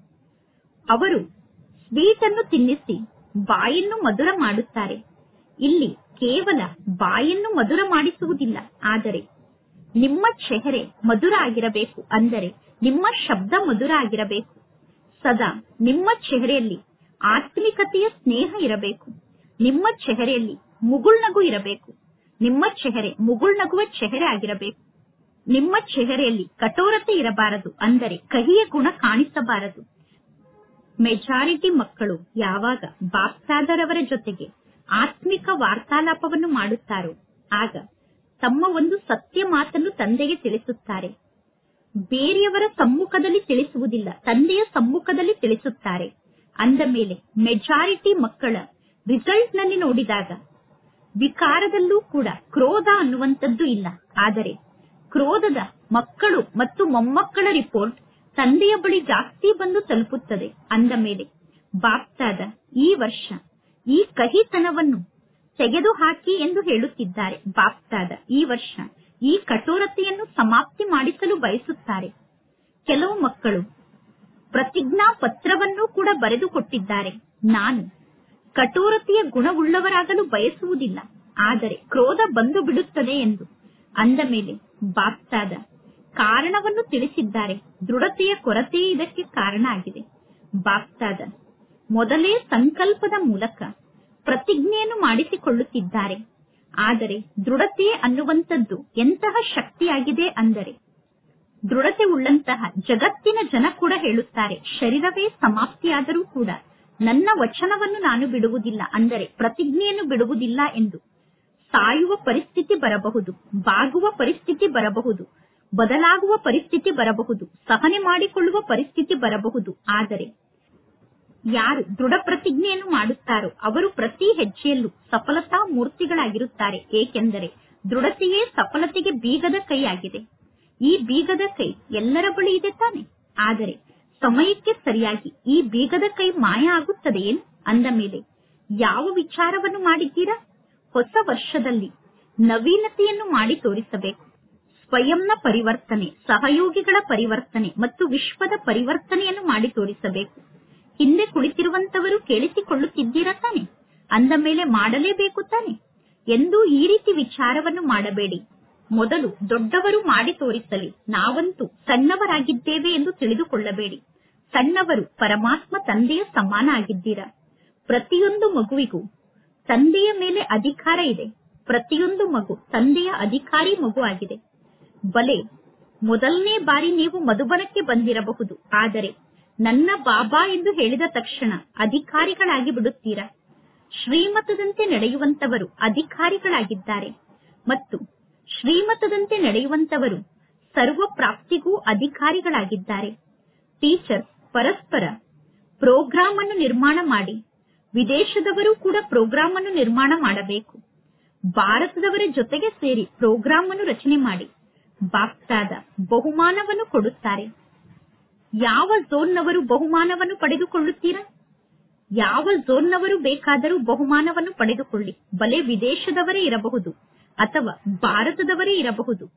ಅವರು ಸ್ವೀಟ್ ಅನ್ನು ತಿನ್ನಿಸಿ ಬಾಯನ್ನು ಮಧುರ ಮಾಡುತ್ತಾರೆ ಇಲ್ಲಿ ಕೇವಲ ಬಾಯನ್ನು ಮಧುರ ಮಾಡಿಸುವುದಿಲ್ಲ ಆದರೆ ನಿಮ್ಮ ಚೆಹರೆ ಮಧುರ ಆಗಿರಬೇಕು ಅಂದರೆ ನಿಮ್ಮ ಶಬ್ದ ಮಧುರ ಆಗಿರಬೇಕು ಸದಾ ನಿಮ್ಮ ಚೆಹರೆಯಲ್ಲಿ ಆತ್ಮಿಕತೆಯ ಸ್ನೇಹ ಇರಬೇಕು ನಿಮ್ಮ ಚೆಹರೆಯಲ್ಲಿ ಮುಗುಳ್ನಗು ಇರಬೇಕು ನಿಮ್ಮ ಚೆಹರೆ ಮುಗುಳ್ನಗುವ ಚೆಹರೆ ಆಗಿರಬೇಕು ನಿಮ್ಮ ಚೆಹರೆಯಲ್ಲಿ ಕಠೋರತೆ ಇರಬಾರದು ಅಂದರೆ ಕಹಿಯ ಗುಣ ಕಾಣಿಸಬಾರದು ಮೆಜಾರಿಟಿ ಮಕ್ಕಳು ಯಾವಾಗ ಬಾಪ್ಸಾದರವರ ಜೊತೆಗೆ ಆತ್ಮಿಕ ವಾರ್ತಾಲಾಪವನ್ನು ಮಾಡುತ್ತಾರೋ ಆಗ ತಮ್ಮ ಒಂದು ಸತ್ಯ ಮಾತನ್ನು ತಂದೆಗೆ ತಿಳಿಸುತ್ತಾರೆ ಬೇರೆಯವರ ಸಮ್ಮುಖದಲ್ಲಿ ತಿಳಿಸುವುದಿಲ್ಲ ತಂದೆಯ ಸಮ್ಮುಖದಲ್ಲಿ ತಿಳಿಸುತ್ತಾರೆ ಅಂದ ಮೇಲೆ ಮೆಜಾರಿಟಿ ಮಕ್ಕಳ ರಿಸಲ್ಟ್ ನಲ್ಲಿ ನೋಡಿದಾಗ ವಿಕಾರದಲ್ಲೂ ಕೂಡ ಕ್ರೋಧ ಅನ್ನುವಂಥದ್ದು ಇಲ್ಲ ಆದರೆ ಕ್ರೋಧದ ಮಕ್ಕಳು ಮತ್ತು ಮೊಮ್ಮಕ್ಕಳ ರಿಪೋರ್ಟ್ ತಂದೆಯ ಬಳಿ ಜಾಸ್ತಿ ಬಂದು ತಲುಪುತ್ತದೆ ಅಂದ ಮೇಲೆ ಬಾಪ್ತಾದ ಈ ವರ್ಷ ಈ ಕಹಿತನವನ್ನು ತೆಗೆದುಹಾಕಿ ಎಂದು ಹೇಳುತ್ತಿದ್ದಾರೆ ಬಾಪ್ತಾದ ಈ ವರ್ಷ ಈ ಕಠೋರತೆಯನ್ನು ಸಮಾಪ್ತಿ ಮಾಡಿಸಲು ಬಯಸುತ್ತಾರೆ ಕೆಲವು ಮಕ್ಕಳು ಪ್ರತಿಜ್ಞಾ ಪತ್ರವನ್ನು ಕೂಡ ಬರೆದುಕೊಟ್ಟಿದ್ದಾರೆ ನಾನು ಕಠೋರತೆಯ ಗುಣವುಳ್ಳವರಾಗಲು ಬಯಸುವುದಿಲ್ಲ ಆದರೆ ಕ್ರೋಧ ಬಂದು ಬಿಡುತ್ತದೆ ಎಂದು ಅಂದ ಮೇಲೆ ಬಾಪ್ತಾದ ಕಾರಣವನ್ನು ತಿಳಿಸಿದ್ದಾರೆ ದೃಢತೆಯ ಕೊರತೆಯೇ ಇದಕ್ಕೆ ಕಾರಣ ಆಗಿದೆ ಬಾಪ್ತಾದ ಮೊದಲೇ ಸಂಕಲ್ಪದ ಮೂಲಕ ಪ್ರತಿಜ್ಞೆಯನ್ನು ಮಾಡಿಸಿಕೊಳ್ಳುತ್ತಿದ್ದಾರೆ ಆದರೆ ದೃಢತೆ ಅನ್ನುವಂಥದ್ದು ಎಂತಹ ಶಕ್ತಿಯಾಗಿದೆ ಅಂದರೆ ದೃಢತೆ ಉಳ್ಳಂತಹ ಜಗತ್ತಿನ ಜನ ಕೂಡ ಹೇಳುತ್ತಾರೆ ಶರೀರವೇ ಸಮಾಪ್ತಿಯಾದರೂ ಕೂಡ ನನ್ನ ವಚನವನ್ನು ನಾನು ಬಿಡುವುದಿಲ್ಲ ಅಂದರೆ ಪ್ರತಿಜ್ಞೆಯನ್ನು ಬಿಡುವುದಿಲ್ಲ ಎಂದು ಸಾಯುವ ಪರಿಸ್ಥಿತಿ ಬರಬಹುದು ಬಾಗುವ ಪರಿಸ್ಥಿತಿ ಬರಬಹುದು ಬದಲಾಗುವ ಪರಿಸ್ಥಿತಿ ಬರಬಹುದು ಸಹನೆ ಮಾಡಿಕೊಳ್ಳುವ ಪರಿಸ್ಥಿತಿ ಬರಬಹುದು ಆದರೆ ಯಾರು ದೃಢ ಪ್ರತಿಜ್ಞೆಯನ್ನು ಮಾಡುತ್ತಾರೋ ಅವರು ಪ್ರತಿ ಹೆಜ್ಜೆಯಲ್ಲೂ ಸಫಲತಾ ಮೂರ್ತಿಗಳಾಗಿರುತ್ತಾರೆ ಏಕೆಂದರೆ ದೃಢತೆಯೇ ಸಫಲತೆಗೆ ಬೀಗದ ಕೈಯಾಗಿದೆ ಈ ಬೀಗದ ಕೈ ಎಲ್ಲರ ಬಳಿ ಇದೆ ತಾನೆ ಆದರೆ ಸಮಯಕ್ಕೆ ಸರಿಯಾಗಿ ಈ ಬೀಗದ ಕೈ ಮಾಯ ಆಗುತ್ತದೆ ಏನು ಅಂದ ಮೇಲೆ ಯಾವ ವಿಚಾರವನ್ನು ಮಾಡಿದ್ದೀರಾ ಹೊಸ ವರ್ಷದಲ್ಲಿ ನವೀನತೆಯನ್ನು ಮಾಡಿ ತೋರಿಸಬೇಕು ಸ್ವಯಂನ ಪರಿವರ್ತನೆ ಸಹಯೋಗಿಗಳ ಪರಿವರ್ತನೆ ಮತ್ತು ವಿಶ್ವದ ಪರಿವರ್ತನೆಯನ್ನು ಮಾಡಿ ತೋರಿಸಬೇಕು ಹಿಂದೆ ಕುಳಿತಿರುವಂತವರು ಕೇಳಿಸಿಕೊಳ್ಳುತ್ತಿದ್ದೀರಾ ತಾನೆ ಅಂದ ಮೇಲೆ ಮಾಡಲೇಬೇಕು ತಾನೆ ಎಂದು ಈ ರೀತಿ ವಿಚಾರವನ್ನು ಮಾಡಬೇಡಿ ಮೊದಲು ದೊಡ್ಡವರು ಮಾಡಿ ತೋರಿಸಲಿ ನಾವಂತೂ ಸಣ್ಣವರಾಗಿದ್ದೇವೆ ಎಂದು ತಿಳಿದುಕೊಳ್ಳಬೇಡಿ ಸಣ್ಣವರು ಪರಮಾತ್ಮ ತಂದೆಯ ಸಮಾನ ಆಗಿದ್ದೀರಾ ಪ್ರತಿಯೊಂದು ಮಗುವಿಗೂ ತಂದೆಯ ಮೇಲೆ ಅಧಿಕಾರ ಇದೆ ಪ್ರತಿಯೊಂದು ಮಗು ತಂದೆಯ ಅಧಿಕಾರಿ ಮಗು ಆಗಿದೆ ಬಲೆ ಮೊದಲನೇ ಬಾರಿ ನೀವು ಮಧುಬನಕ್ಕೆ ಬಂದಿರಬಹುದು ಆದರೆ ನನ್ನ ಬಾಬಾ ಎಂದು ಹೇಳಿದ ತಕ್ಷಣ ಅಧಿಕಾರಿಗಳಾಗಿ ಬಿಡುತ್ತೀರಾ ಶ್ರೀಮತದಂತೆ ನಡೆಯುವಂತವರು ಅಧಿಕಾರಿಗಳಾಗಿದ್ದಾರೆ ಮತ್ತು ಶ್ರೀಮತದಂತೆ ನಡೆಯುವಂತವರು ಸರ್ವ ಪ್ರಾಪ್ತಿಗೂ ಅಧಿಕಾರಿಗಳಾಗಿದ್ದಾರೆ ಟೀಚರ್ ಪರಸ್ಪರ ಪ್ರೋಗ್ರಾಂ ಅನ್ನು ನಿರ್ಮಾಣ ಮಾಡಿ ವಿದೇಶದವರು ಕೂಡ ಪ್ರೋಗ್ರಾಂ ಅನ್ನು ನಿರ್ಮಾಣ ಮಾಡಬೇಕು ಭಾರತದವರ ಜೊತೆಗೆ ಸೇರಿ ಪ್ರೋಗ್ರಾಂ ಅನ್ನು ರಚನೆ ಮಾಡಿ ಬಾಪ್ತಾದ ಬಹುಮಾನವನ್ನು ಕೊಡುತ್ತಾರೆ ಯಾವ ಝೋನ್ನವರು ಬಹುಮಾನವನ್ನು ಪಡೆದುಕೊಳ್ಳುತ್ತೀರಾ ಯಾವ ಝೋನ್ನವರು ಬೇಕಾದರೂ ಬಹುಮಾನವನ್ನು ಪಡೆದುಕೊಳ್ಳಿ ಬಲೆ ವಿದೇಶದವರೇ ಇರಬಹುದು ಅಥವಾ ಭಾರತದವರೇ ಇರಬಹುದು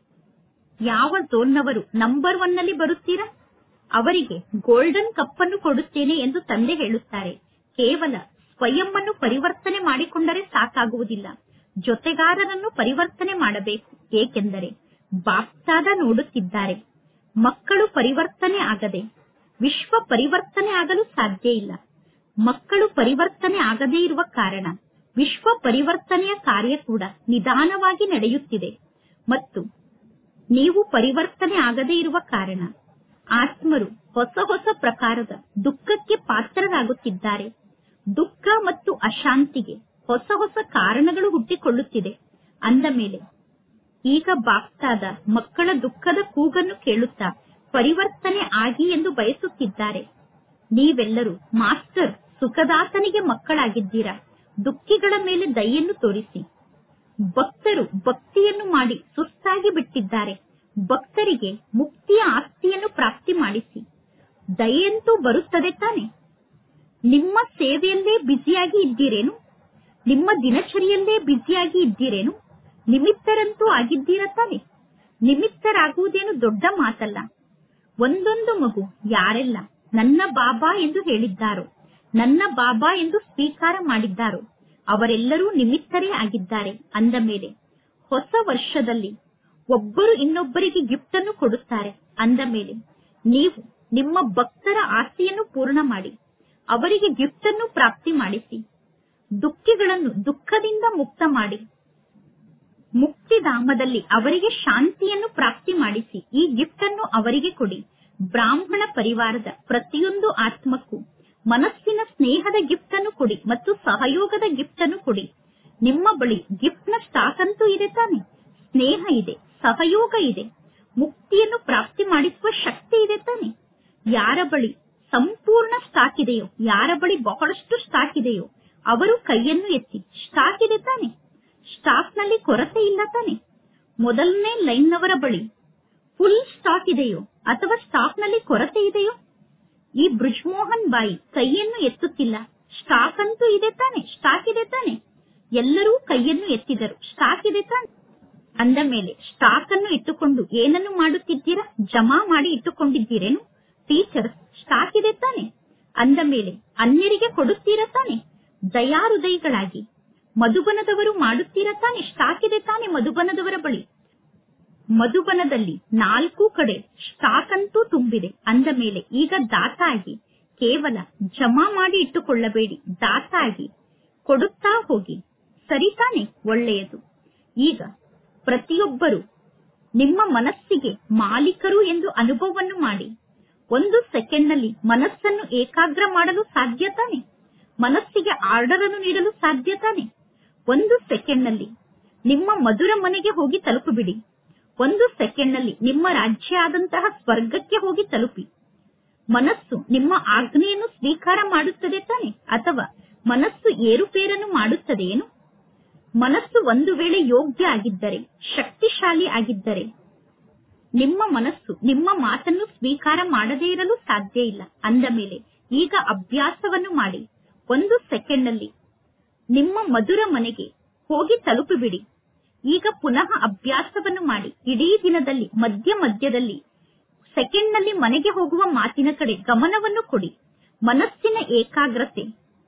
ಯಾವ ಝೋನ್ನವರು ನಂಬರ್ ಒನ್ ನಲ್ಲಿ ಬರುತ್ತೀರಾ ಅವರಿಗೆ ಗೋಲ್ಡನ್ ಕಪ್ ಅನ್ನು ಕೊಡುತ್ತೇನೆ ಎಂದು ತಂದೆ ಹೇಳುತ್ತಾರೆ ಕೇವಲ ಸ್ವಯಂ ಅನ್ನು ಪರಿವರ್ತನೆ ಮಾಡಿಕೊಂಡರೆ ಸಾಕಾಗುವುದಿಲ್ಲ ಜೊತೆಗಾರರನ್ನು ಪರಿವರ್ತನೆ ಮಾಡಬೇಕು ಏಕೆಂದರೆ ಬಾಪ್ತಾದ ನೋಡುತ್ತಿದ್ದಾರೆ ಮಕ್ಕಳು ಪರಿವರ್ತನೆ ಆಗದೆ ವಿಶ್ವ ಪರಿವರ್ತನೆ ಆಗಲು ಸಾಧ್ಯ ಇಲ್ಲ ಮಕ್ಕಳು ಪರಿವರ್ತನೆ ಆಗದೇ ಇರುವ ಕಾರಣ ವಿಶ್ವ ಪರಿವರ್ತನೆಯ ಕಾರ್ಯ ಕೂಡ ನಿಧಾನವಾಗಿ ನಡೆಯುತ್ತಿದೆ ಮತ್ತು ನೀವು ಪರಿವರ್ತನೆ ಆಗದೇ ಇರುವ ಕಾರಣ ಆತ್ಮರು ಹೊಸ ಹೊಸ ಪ್ರಕಾರದ ದುಃಖಕ್ಕೆ ಪಾತ್ರರಾಗುತ್ತಿದ್ದಾರೆ ದುಃಖ ಮತ್ತು ಅಶಾಂತಿಗೆ ಹೊಸ ಹೊಸ ಕಾರಣಗಳು ಹುಟ್ಟಿಕೊಳ್ಳುತ್ತಿದೆ ಅಂದ ಮೇಲೆ ಈಗ ಬಾಪ್ತಾದ ಮಕ್ಕಳ ದುಃಖದ ಕೂಗನ್ನು ಕೇಳುತ್ತಾ ಪರಿವರ್ತನೆ ಆಗಿ ಎಂದು ಬಯಸುತ್ತಿದ್ದಾರೆ ನೀವೆಲ್ಲರೂ ಮಾಸ್ಟರ್ ಸುಖದಾತನಿಗೆ ಮಕ್ಕಳಾಗಿದ್ದೀರಾ ದುಃಖಿಗಳ ಮೇಲೆ ದಯೆಯನ್ನು ತೋರಿಸಿ ಭಕ್ತರು ಭಕ್ತಿಯನ್ನು ಮಾಡಿ ಸುಸ್ತಾಗಿ ಬಿಟ್ಟಿದ್ದಾರೆ ಭಕ್ತರಿಗೆ ಮುಕ್ತಿಯ ಆಸ್ತಿಯನ್ನು ಪ್ರಾಪ್ತಿ ಮಾಡಿಸಿ ದಯೆಯಂತೂ ಬರುತ್ತದೆ ತಾನೆ ನಿಮ್ಮ ಸೇವೆಯಲ್ಲೇ ಬ್ಯುಸಿಯಾಗಿ ಇದ್ದೀರೇನು ನಿಮ್ಮ ದಿನಚರಿಯಲ್ಲೇ ಬ್ಯುಸಿಯಾಗಿ ಇದ್ದೀರೇನು ನಿಮಿತ್ತರಂತೂ ಆಗಿದ್ದೀರ ತಾನೆ ನಿಮಿತ್ತರಾಗುವುದೇನು ದೊಡ್ಡ ಮಾತಲ್ಲ ಒಂದೊಂದು ಮಗು ಯಾರೆಲ್ಲ ನನ್ನ ಬಾಬಾ ಎಂದು ಹೇಳಿದ್ದಾರೋ ನನ್ನ ಬಾಬಾ ಎಂದು ಸ್ವೀಕಾರ ಮಾಡಿದ್ದಾರೋ ಅವರೆಲ್ಲರೂ ನಿಮಿತ್ತರೇ ಆಗಿದ್ದಾರೆ ಅಂದ ಮೇಲೆ ಹೊಸ ವರ್ಷದಲ್ಲಿ ಒಬ್ಬರು ಇನ್ನೊಬ್ಬರಿಗೆ ಗಿಫ್ಟ್ ಅನ್ನು ಕೊಡುತ್ತಾರೆ ಅಂದ ಮೇಲೆ ನೀವು ನಿಮ್ಮ ಭಕ್ತರ ಆಸೆಯನ್ನು ಪೂರ್ಣ ಮಾಡಿ ಅವರಿಗೆ ಗಿಫ್ಟ್ ಅನ್ನು ಪ್ರಾಪ್ತಿ ಮಾಡಿಸಿ ದುಃಖಿಗಳನ್ನು ದುಃಖದಿಂದ ಮುಕ್ತ ಮಾಡಿ ಮುಕ್ತಿಧಾಮದಲ್ಲಿ ಅವರಿಗೆ ಶಾಂತಿಯನ್ನು ಪ್ರಾಪ್ತಿ ಮಾಡಿಸಿ ಈ ಗಿಫ್ಟ್ ಅನ್ನು ಅವರಿಗೆ ಕೊಡಿ ಬ್ರಾಹ್ಮಣ ಪರಿವಾರದ ಪ್ರತಿಯೊಂದು ಆತ್ಮಕ್ಕೂ ಮನಸ್ಸಿನ ಸ್ನೇಹದ ಗಿಫ್ಟ್ ಅನ್ನು ಕೊಡಿ ಮತ್ತು ಸಹಯೋಗದ ಗಿಫ್ಟ್ ಅನ್ನು ಕೊಡಿ ನಿಮ್ಮ ಬಳಿ ಗಿಫ್ಟ್ ನ ಸ್ಟಾಕ್ ಅಂತೂ ಇದೆ ತಾನೆ ಸ್ನೇಹ ಇದೆ ಸಹಯೋಗ ಇದೆ ಮುಕ್ತಿಯನ್ನು ಪ್ರಾಪ್ತಿ ಮಾಡಿಸುವ ಶಕ್ತಿ ಇದೆ ತಾನೆ ಯಾರ ಬಳಿ ಸಂಪೂರ್ಣ ಸ್ಟಾಕ್ ಇದೆಯೋ ಯಾರ ಬಳಿ ಬಹಳಷ್ಟು ಸ್ಟಾಕ್ ಇದೆಯೋ ಅವರು ಕೈಯನ್ನು ಎತ್ತಿ ಸ್ಟಾಕ್ ಇದೆ ತಾನೆ ಸ್ಟಾಕ್ ನಲ್ಲಿ ಕೊರತೆ ಇಲ್ಲ ತಾನೆ ಮೊದಲನೇ ಲೈನ್ನವರ ಬಳಿ ಫುಲ್ ಸ್ಟಾಕ್ ಇದೆಯೋ ಅಥವಾ ಸ್ಟಾಕ್ ನಲ್ಲಿ ಕೊರತೆ ಇದೆಯೋ ಈ ಬ್ರಿಜ್ಮೋಹನ್ ಬಾಯಿ ಕೈಯನ್ನು ಎತ್ತುತ್ತಿಲ್ಲ ಸ್ಟಾಕ್ ಅಂತೂ ಇದೆ ತಾನೆ ಸ್ಟಾಕ್ ಇದೆ ತಾನೆ ಎಲ್ಲರೂ ಕೈಯನ್ನು ಎತ್ತಿದರು ಸ್ಟಾಕ್ ಇದೆ ತಾನೆ ಅಂದ ಮೇಲೆ ಸ್ಟಾಕ್ ಅನ್ನು ಇಟ್ಟುಕೊಂಡು ಏನನ್ನು ಮಾಡುತ್ತಿದ್ದೀರಾ ಜಮಾ ಮಾಡಿ ಇಟ್ಟುಕೊಂಡಿದ್ದೀರೇನು ಟೀಚರ್ ಸ್ಟಾಕ್ ಇದೆ ತಾನೆ ಅಂದ ಮೇಲೆ ಅನ್ಯರಿಗೆ ಕೊಡುತ್ತೀರಾ ತಾನೆ ದಯಾಹೃದಯಿಗಳಾಗಿ ಮಧುಬನದವರು ಮಾಡುತ್ತೀರಾ ತಾನೆ ಸ್ಟಾಕ್ ಇದೆ ತಾನೆ ಮಧುಬನದವರ ಬಳಿ ಮಧುಬನದಲ್ಲಿ ನಾಲ್ಕು ಕಡೆ ಸ್ಟಾಕ್ ಅಂತೂ ತುಂಬಿದೆ ಅಂದ ಮೇಲೆ ಈಗ ದಾತ ಆಗಿ ಕೇವಲ ಜಮಾ ಮಾಡಿ ಇಟ್ಟುಕೊಳ್ಳಬೇಡಿ ದಾತ ಆಗಿ ಕೊಡುತ್ತಾ ಹೋಗಿ ಸರಿ ತಾನೆ ಒಳ್ಳೆಯದು ಈಗ ಪ್ರತಿಯೊಬ್ಬರು ನಿಮ್ಮ ಮನಸ್ಸಿಗೆ ಮಾಲೀಕರು ಎಂದು ಅನುಭವವನ್ನು ಮಾಡಿ ಒಂದು ಸೆಕೆಂಡ್ನಲ್ಲಿ ಮನಸ್ಸನ್ನು ಏಕಾಗ್ರ ಮಾಡಲು ಸಾಧ್ಯ ತಾನೆ ಮನಸ್ಸಿಗೆ ಆರ್ಡರ್ ಅನ್ನು ನೀಡಲು ಸಾಧ್ಯ ತಾನೆ ಒಂದು ಸೆಕೆಂಡ್ನಲ್ಲಿ ನಿಮ್ಮ ಮಧುರ ಮನೆಗೆ ಹೋಗಿ ತಲುಪಿಬಿಡಿ ಒಂದು ಸೆಕೆಂಡ್ನಲ್ಲಿ ನಿಮ್ಮ ರಾಜ್ಯ ಆದಂತಹ ಸ್ವರ್ಗಕ್ಕೆ ಹೋಗಿ ತಲುಪಿ ಮನಸ್ಸು ನಿಮ್ಮ ಆಜ್ಞೆಯನ್ನು ಸ್ವೀಕಾರ ಮಾಡುತ್ತದೆ ತಾನೆ ಅಥವಾ ಮನಸ್ಸು ಏರುಪೇರನ್ನು ಮಾಡುತ್ತದೆಯೇನು ಮನಸ್ಸು ಒಂದು ವೇಳೆ ಯೋಗ್ಯ ಆಗಿದ್ದರೆ ಶಕ್ತಿಶಾಲಿ ಆಗಿದ್ದರೆ ನಿಮ್ಮ ಮನಸ್ಸು ನಿಮ್ಮ ಮಾತನ್ನು ಸ್ವೀಕಾರ ಮಾಡದೇ ಇರಲು ಸಾಧ್ಯ ಇಲ್ಲ ಅಂದ ಮೇಲೆ ಈಗ ಅಭ್ಯಾಸವನ್ನು ಮಾಡಿ ಒಂದು ಸೆಕೆಂಡ್ನಲ್ಲಿ ನಿಮ್ಮ ಮಧುರ ಮನೆಗೆ ಹೋಗಿ ತಲುಪಿಬಿಡಿ ಈಗ ಪುನಃ ಅಭ್ಯಾಸವನ್ನು ಮಾಡಿ ಇಡೀ ದಿನದಲ್ಲಿ ಮಧ್ಯ ಮಧ್ಯದಲ್ಲಿ ಸೆಕೆಂಡ್ನಲ್ಲಿ ಮನೆಗೆ ಹೋಗುವ ಮಾತಿನ ಕಡೆ ಗಮನವನ್ನು ಕೊಡಿ ಮನಸ್ಸಿನ ಏಕಾಗ್ರತೆ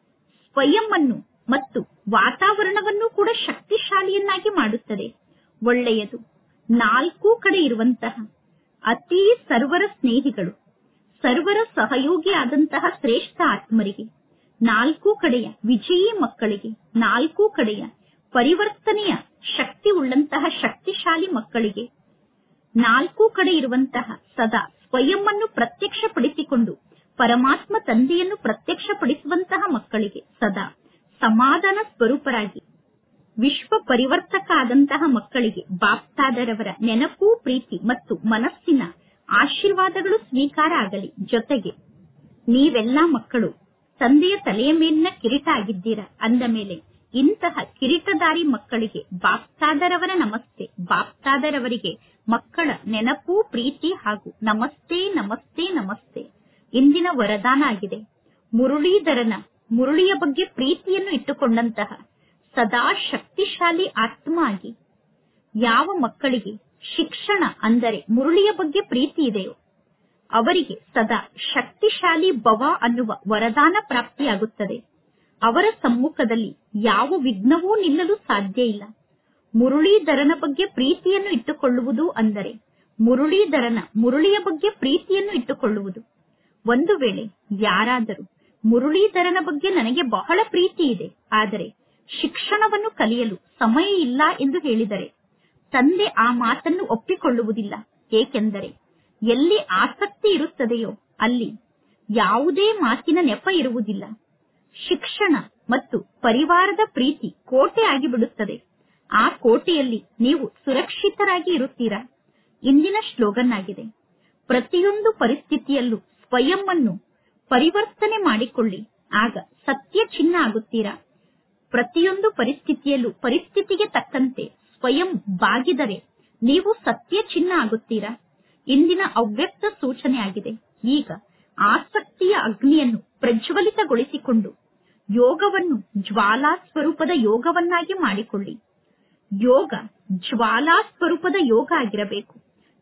ಸ್ವಯಂ ಅನ್ನು ಮತ್ತು ವಾತಾವರಣವನ್ನು ಕೂಡ ಶಕ್ತಿಶಾಲಿಯನ್ನಾಗಿ ಮಾಡುತ್ತದೆ ಒಳ್ಳೆಯದು ನಾಲ್ಕು ಕಡೆ ಇರುವಂತಹ ಅತೀ ಸರ್ವರ ಸ್ನೇಹಿಗಳು ಸರ್ವರ ಸಹಯೋಗಿ ಆದಂತಹ ಶ್ರೇಷ್ಠ ಆತ್ಮರಿಗೆ ನಾಲ್ಕು ಕಡೆಯ ವಿಜಯೀ ಮಕ್ಕಳಿಗೆ ನಾಲ್ಕು ಕಡೆಯ ಪರಿವರ್ತನೆಯ ಶಕ್ತಿ ಉಳ್ಳಂತಹ ಶಕ್ತಿಶಾಲಿ ಮಕ್ಕಳಿಗೆ ನಾಲ್ಕು ಕಡೆ ಇರುವಂತಹ ಸದಾ ಸ್ವಯಂ ಅನ್ನು ಪ್ರತ್ಯಕ್ಷಪಡಿಸಿಕೊಂಡು ಪರಮಾತ್ಮ ತಂದೆಯನ್ನು ಪ್ರತ್ಯಕ್ಷಪಡಿಸುವಂತಹ ಮಕ್ಕಳಿಗೆ ಸದಾ ಸಮಾಧಾನ ಸ್ವರೂಪರಾಗಿ ವಿಶ್ವ ಪರಿವರ್ತಕ ಆದಂತಹ ಮಕ್ಕಳಿಗೆ ಬಾಪ್ತಾದರವರ ನೆನಪು ಪ್ರೀತಿ ಮತ್ತು ಮನಸ್ಸಿನ ಆಶೀರ್ವಾದಗಳು ಸ್ವೀಕಾರ ಆಗಲಿ ಜೊತೆಗೆ ನೀವೆಲ್ಲ ಮಕ್ಕಳು ತಂದೆಯ ತಲೆಯ ಮೇಲಿನ ಕಿರೀಟ ಆಗಿದ್ದೀರಾ ಅಂದ ಮೇಲೆ ಇಂತಹ ಕಿರೀಟದಾರಿ ಮಕ್ಕಳಿಗೆ ಬಾಪ್ತಾದರವರ ನಮಸ್ತೆ ಬಾಪ್ತಾದರವರಿಗೆ ಮಕ್ಕಳ ನೆನಪು ಪ್ರೀತಿ ಹಾಗೂ ನಮಸ್ತೆ ನಮಸ್ತೆ ನಮಸ್ತೆ ಇಂದಿನ ವರದಾನ ಆಗಿದೆ ಮುರುಳೀಧರನ ಮುರುಳಿಯ ಬಗ್ಗೆ ಪ್ರೀತಿಯನ್ನು ಇಟ್ಟುಕೊಂಡಂತಹ ಸದಾ ಶಕ್ತಿಶಾಲಿ ಆತ್ಮ ಆಗಿ ಯಾವ ಮಕ್ಕಳಿಗೆ ಶಿಕ್ಷಣ ಅಂದರೆ ಮುರುಳಿಯ ಬಗ್ಗೆ ಪ್ರೀತಿ ಇದೆಯೋ ಅವರಿಗೆ ಸದಾ ಶಕ್ತಿಶಾಲಿ ಭವ ಅನ್ನುವ ವರದಾನ ಪ್ರಾಪ್ತಿಯಾಗುತ್ತದೆ ಅವರ ಸಮ್ಮುಖದಲ್ಲಿ ಯಾವ ವಿಘ್ನವೂ ನಿಲ್ಲಲು ಸಾಧ್ಯ ಇಲ್ಲ ಮುರುಳೀಧರನ ಬಗ್ಗೆ ಪ್ರೀತಿಯನ್ನು ಇಟ್ಟುಕೊಳ್ಳುವುದು ಅಂದರೆ ಮುರುಳೀಧರನ ಮುರುಳಿಯ ಬಗ್ಗೆ ಪ್ರೀತಿಯನ್ನು ಇಟ್ಟುಕೊಳ್ಳುವುದು ಒಂದು ವೇಳೆ ಯಾರಾದರೂ ಮುರುಳೀಧರನ ಬಗ್ಗೆ ನನಗೆ ಬಹಳ ಪ್ರೀತಿ ಇದೆ ಆದರೆ ಶಿಕ್ಷಣವನ್ನು ಕಲಿಯಲು ಸಮಯ ಇಲ್ಲ ಎಂದು ಹೇಳಿದರೆ ತಂದೆ ಆ ಮಾತನ್ನು ಒಪ್ಪಿಕೊಳ್ಳುವುದಿಲ್ಲ ಏಕೆಂದರೆ ಎಲ್ಲಿ ಆಸಕ್ತಿ ಇರುತ್ತದೆಯೋ ಅಲ್ಲಿ ಯಾವುದೇ ಮಾತಿನ ನೆಪ ಇರುವುದಿಲ್ಲ ಶಿಕ್ಷಣ ಮತ್ತು ಪರಿವಾರದ ಪ್ರೀತಿ ಕೋಟೆ ಆಗಿಬಿಡುತ್ತದೆ ಆ ಕೋಟೆಯಲ್ಲಿ ನೀವು ಸುರಕ್ಷಿತರಾಗಿ ಇರುತ್ತೀರಾ ಇಂದಿನ ಸ್ಲೋಗನ್ ಆಗಿದೆ ಪ್ರತಿಯೊಂದು ಪರಿಸ್ಥಿತಿಯಲ್ಲೂ ಸ್ವಯಂ ಅನ್ನು ಪರಿವರ್ತನೆ ಮಾಡಿಕೊಳ್ಳಿ ಆಗ ಸತ್ಯ ಚಿನ್ನ ಆಗುತ್ತೀರಾ ಪ್ರತಿಯೊಂದು ಪರಿಸ್ಥಿತಿಯಲ್ಲೂ ಪರಿಸ್ಥಿತಿಗೆ ತಕ್ಕಂತೆ ಸ್ವಯಂ ಬಾಗಿದರೆ ನೀವು ಸತ್ಯ ಚಿನ್ನ ಆಗುತ್ತೀರಾ ಇಂದಿನ ಅವ್ಯಕ್ತ ಸೂಚನೆ ಆಗಿದೆ ಈಗ ಆಸಕ್ತಿಯ ಅಗ್ನಿಯನ್ನು ಪ್ರಜ್ವಲಿತಗೊಳಿಸಿಕೊಂಡು ಯೋಗವನ್ನು ಜ್ವಾಲಾ ಸ್ವರೂಪದ ಯೋಗವನ್ನಾಗಿ ಮಾಡಿಕೊಳ್ಳಿ ಯೋಗ ಜ್ವಾಲಾ ಸ್ವರೂಪದ ಯೋಗ ಆಗಿರಬೇಕು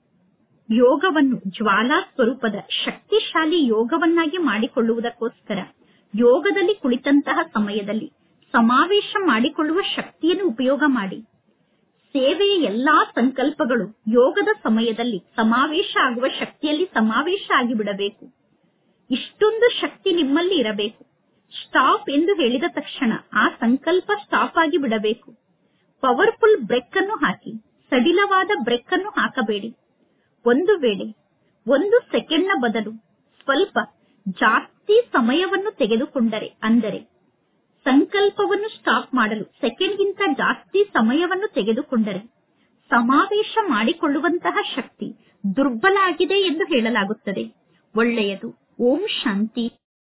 ಯೋಗವನ್ನು ಜ್ವಾಲಾ ಸ್ವರೂಪದ ಶಕ್ತಿಶಾಲಿ ಯೋಗವನ್ನಾಗಿ ಮಾಡಿಕೊಳ್ಳುವುದಕ್ಕೋಸ್ಕರ ಯೋಗದಲ್ಲಿ ಕುಳಿತಂತಹ ಸಮಯದಲ್ಲಿ ಸಮಾವೇಶ ಮಾಡಿಕೊಳ್ಳುವ ಶಕ್ತಿಯನ್ನು ಉಪಯೋಗ ಮಾಡಿ ಸೇವೆಯ ಎಲ್ಲಾ ಸಂಕಲ್ಪಗಳು ಯೋಗದ ಸಮಯದಲ್ಲಿ ಸಮಾವೇಶ ಆಗುವ ಶಕ್ತಿಯಲ್ಲಿ ಸಮಾವೇಶ ಆಗಿಬಿಡಬೇಕು ಇಷ್ಟೊಂದು ಶಕ್ತಿ ನಿಮ್ಮಲ್ಲಿ ಇರಬೇಕು ಸ್ಟಾಪ್ ಎಂದು ಹೇಳಿದ ತಕ್ಷಣ ಆ ಸಂಕಲ್ಪ ಸ್ಟಾಪ್ ಆಗಿ ಬಿಡಬೇಕು ಪವರ್ಫುಲ್ ಬ್ರೇಕ್ ಅನ್ನು ಹಾಕಿ ಸಡಿಲವಾದ ಬ್ರೇಕ್ ಅನ್ನು ಹಾಕಬೇಡಿ ಒಂದು ವೇಳೆ ಒಂದು ಸೆಕೆಂಡ್ನ ಬದಲು ಸ್ವಲ್ಪ ಜಾಸ್ತಿ ಸಮಯವನ್ನು ತೆಗೆದುಕೊಂಡರೆ ಅಂದರೆ ಸಂಕಲ್ಪವನ್ನು ಸ್ಟಾಪ್ ಮಾಡಲು ಸೆಕೆಂಡ್ಗಿಂತ ಜಾಸ್ತಿ ಸಮಯವನ್ನು ತೆಗೆದುಕೊಂಡರೆ ಸಮಾವೇಶ ಮಾಡಿಕೊಳ್ಳುವಂತಹ ಶಕ್ತಿ ದುರ್ಬಲ ಆಗಿದೆ ಎಂದು ಹೇಳಲಾಗುತ್ತದೆ ಒಳ್ಳೆಯದು ಓಂ ಶಾಂತಿ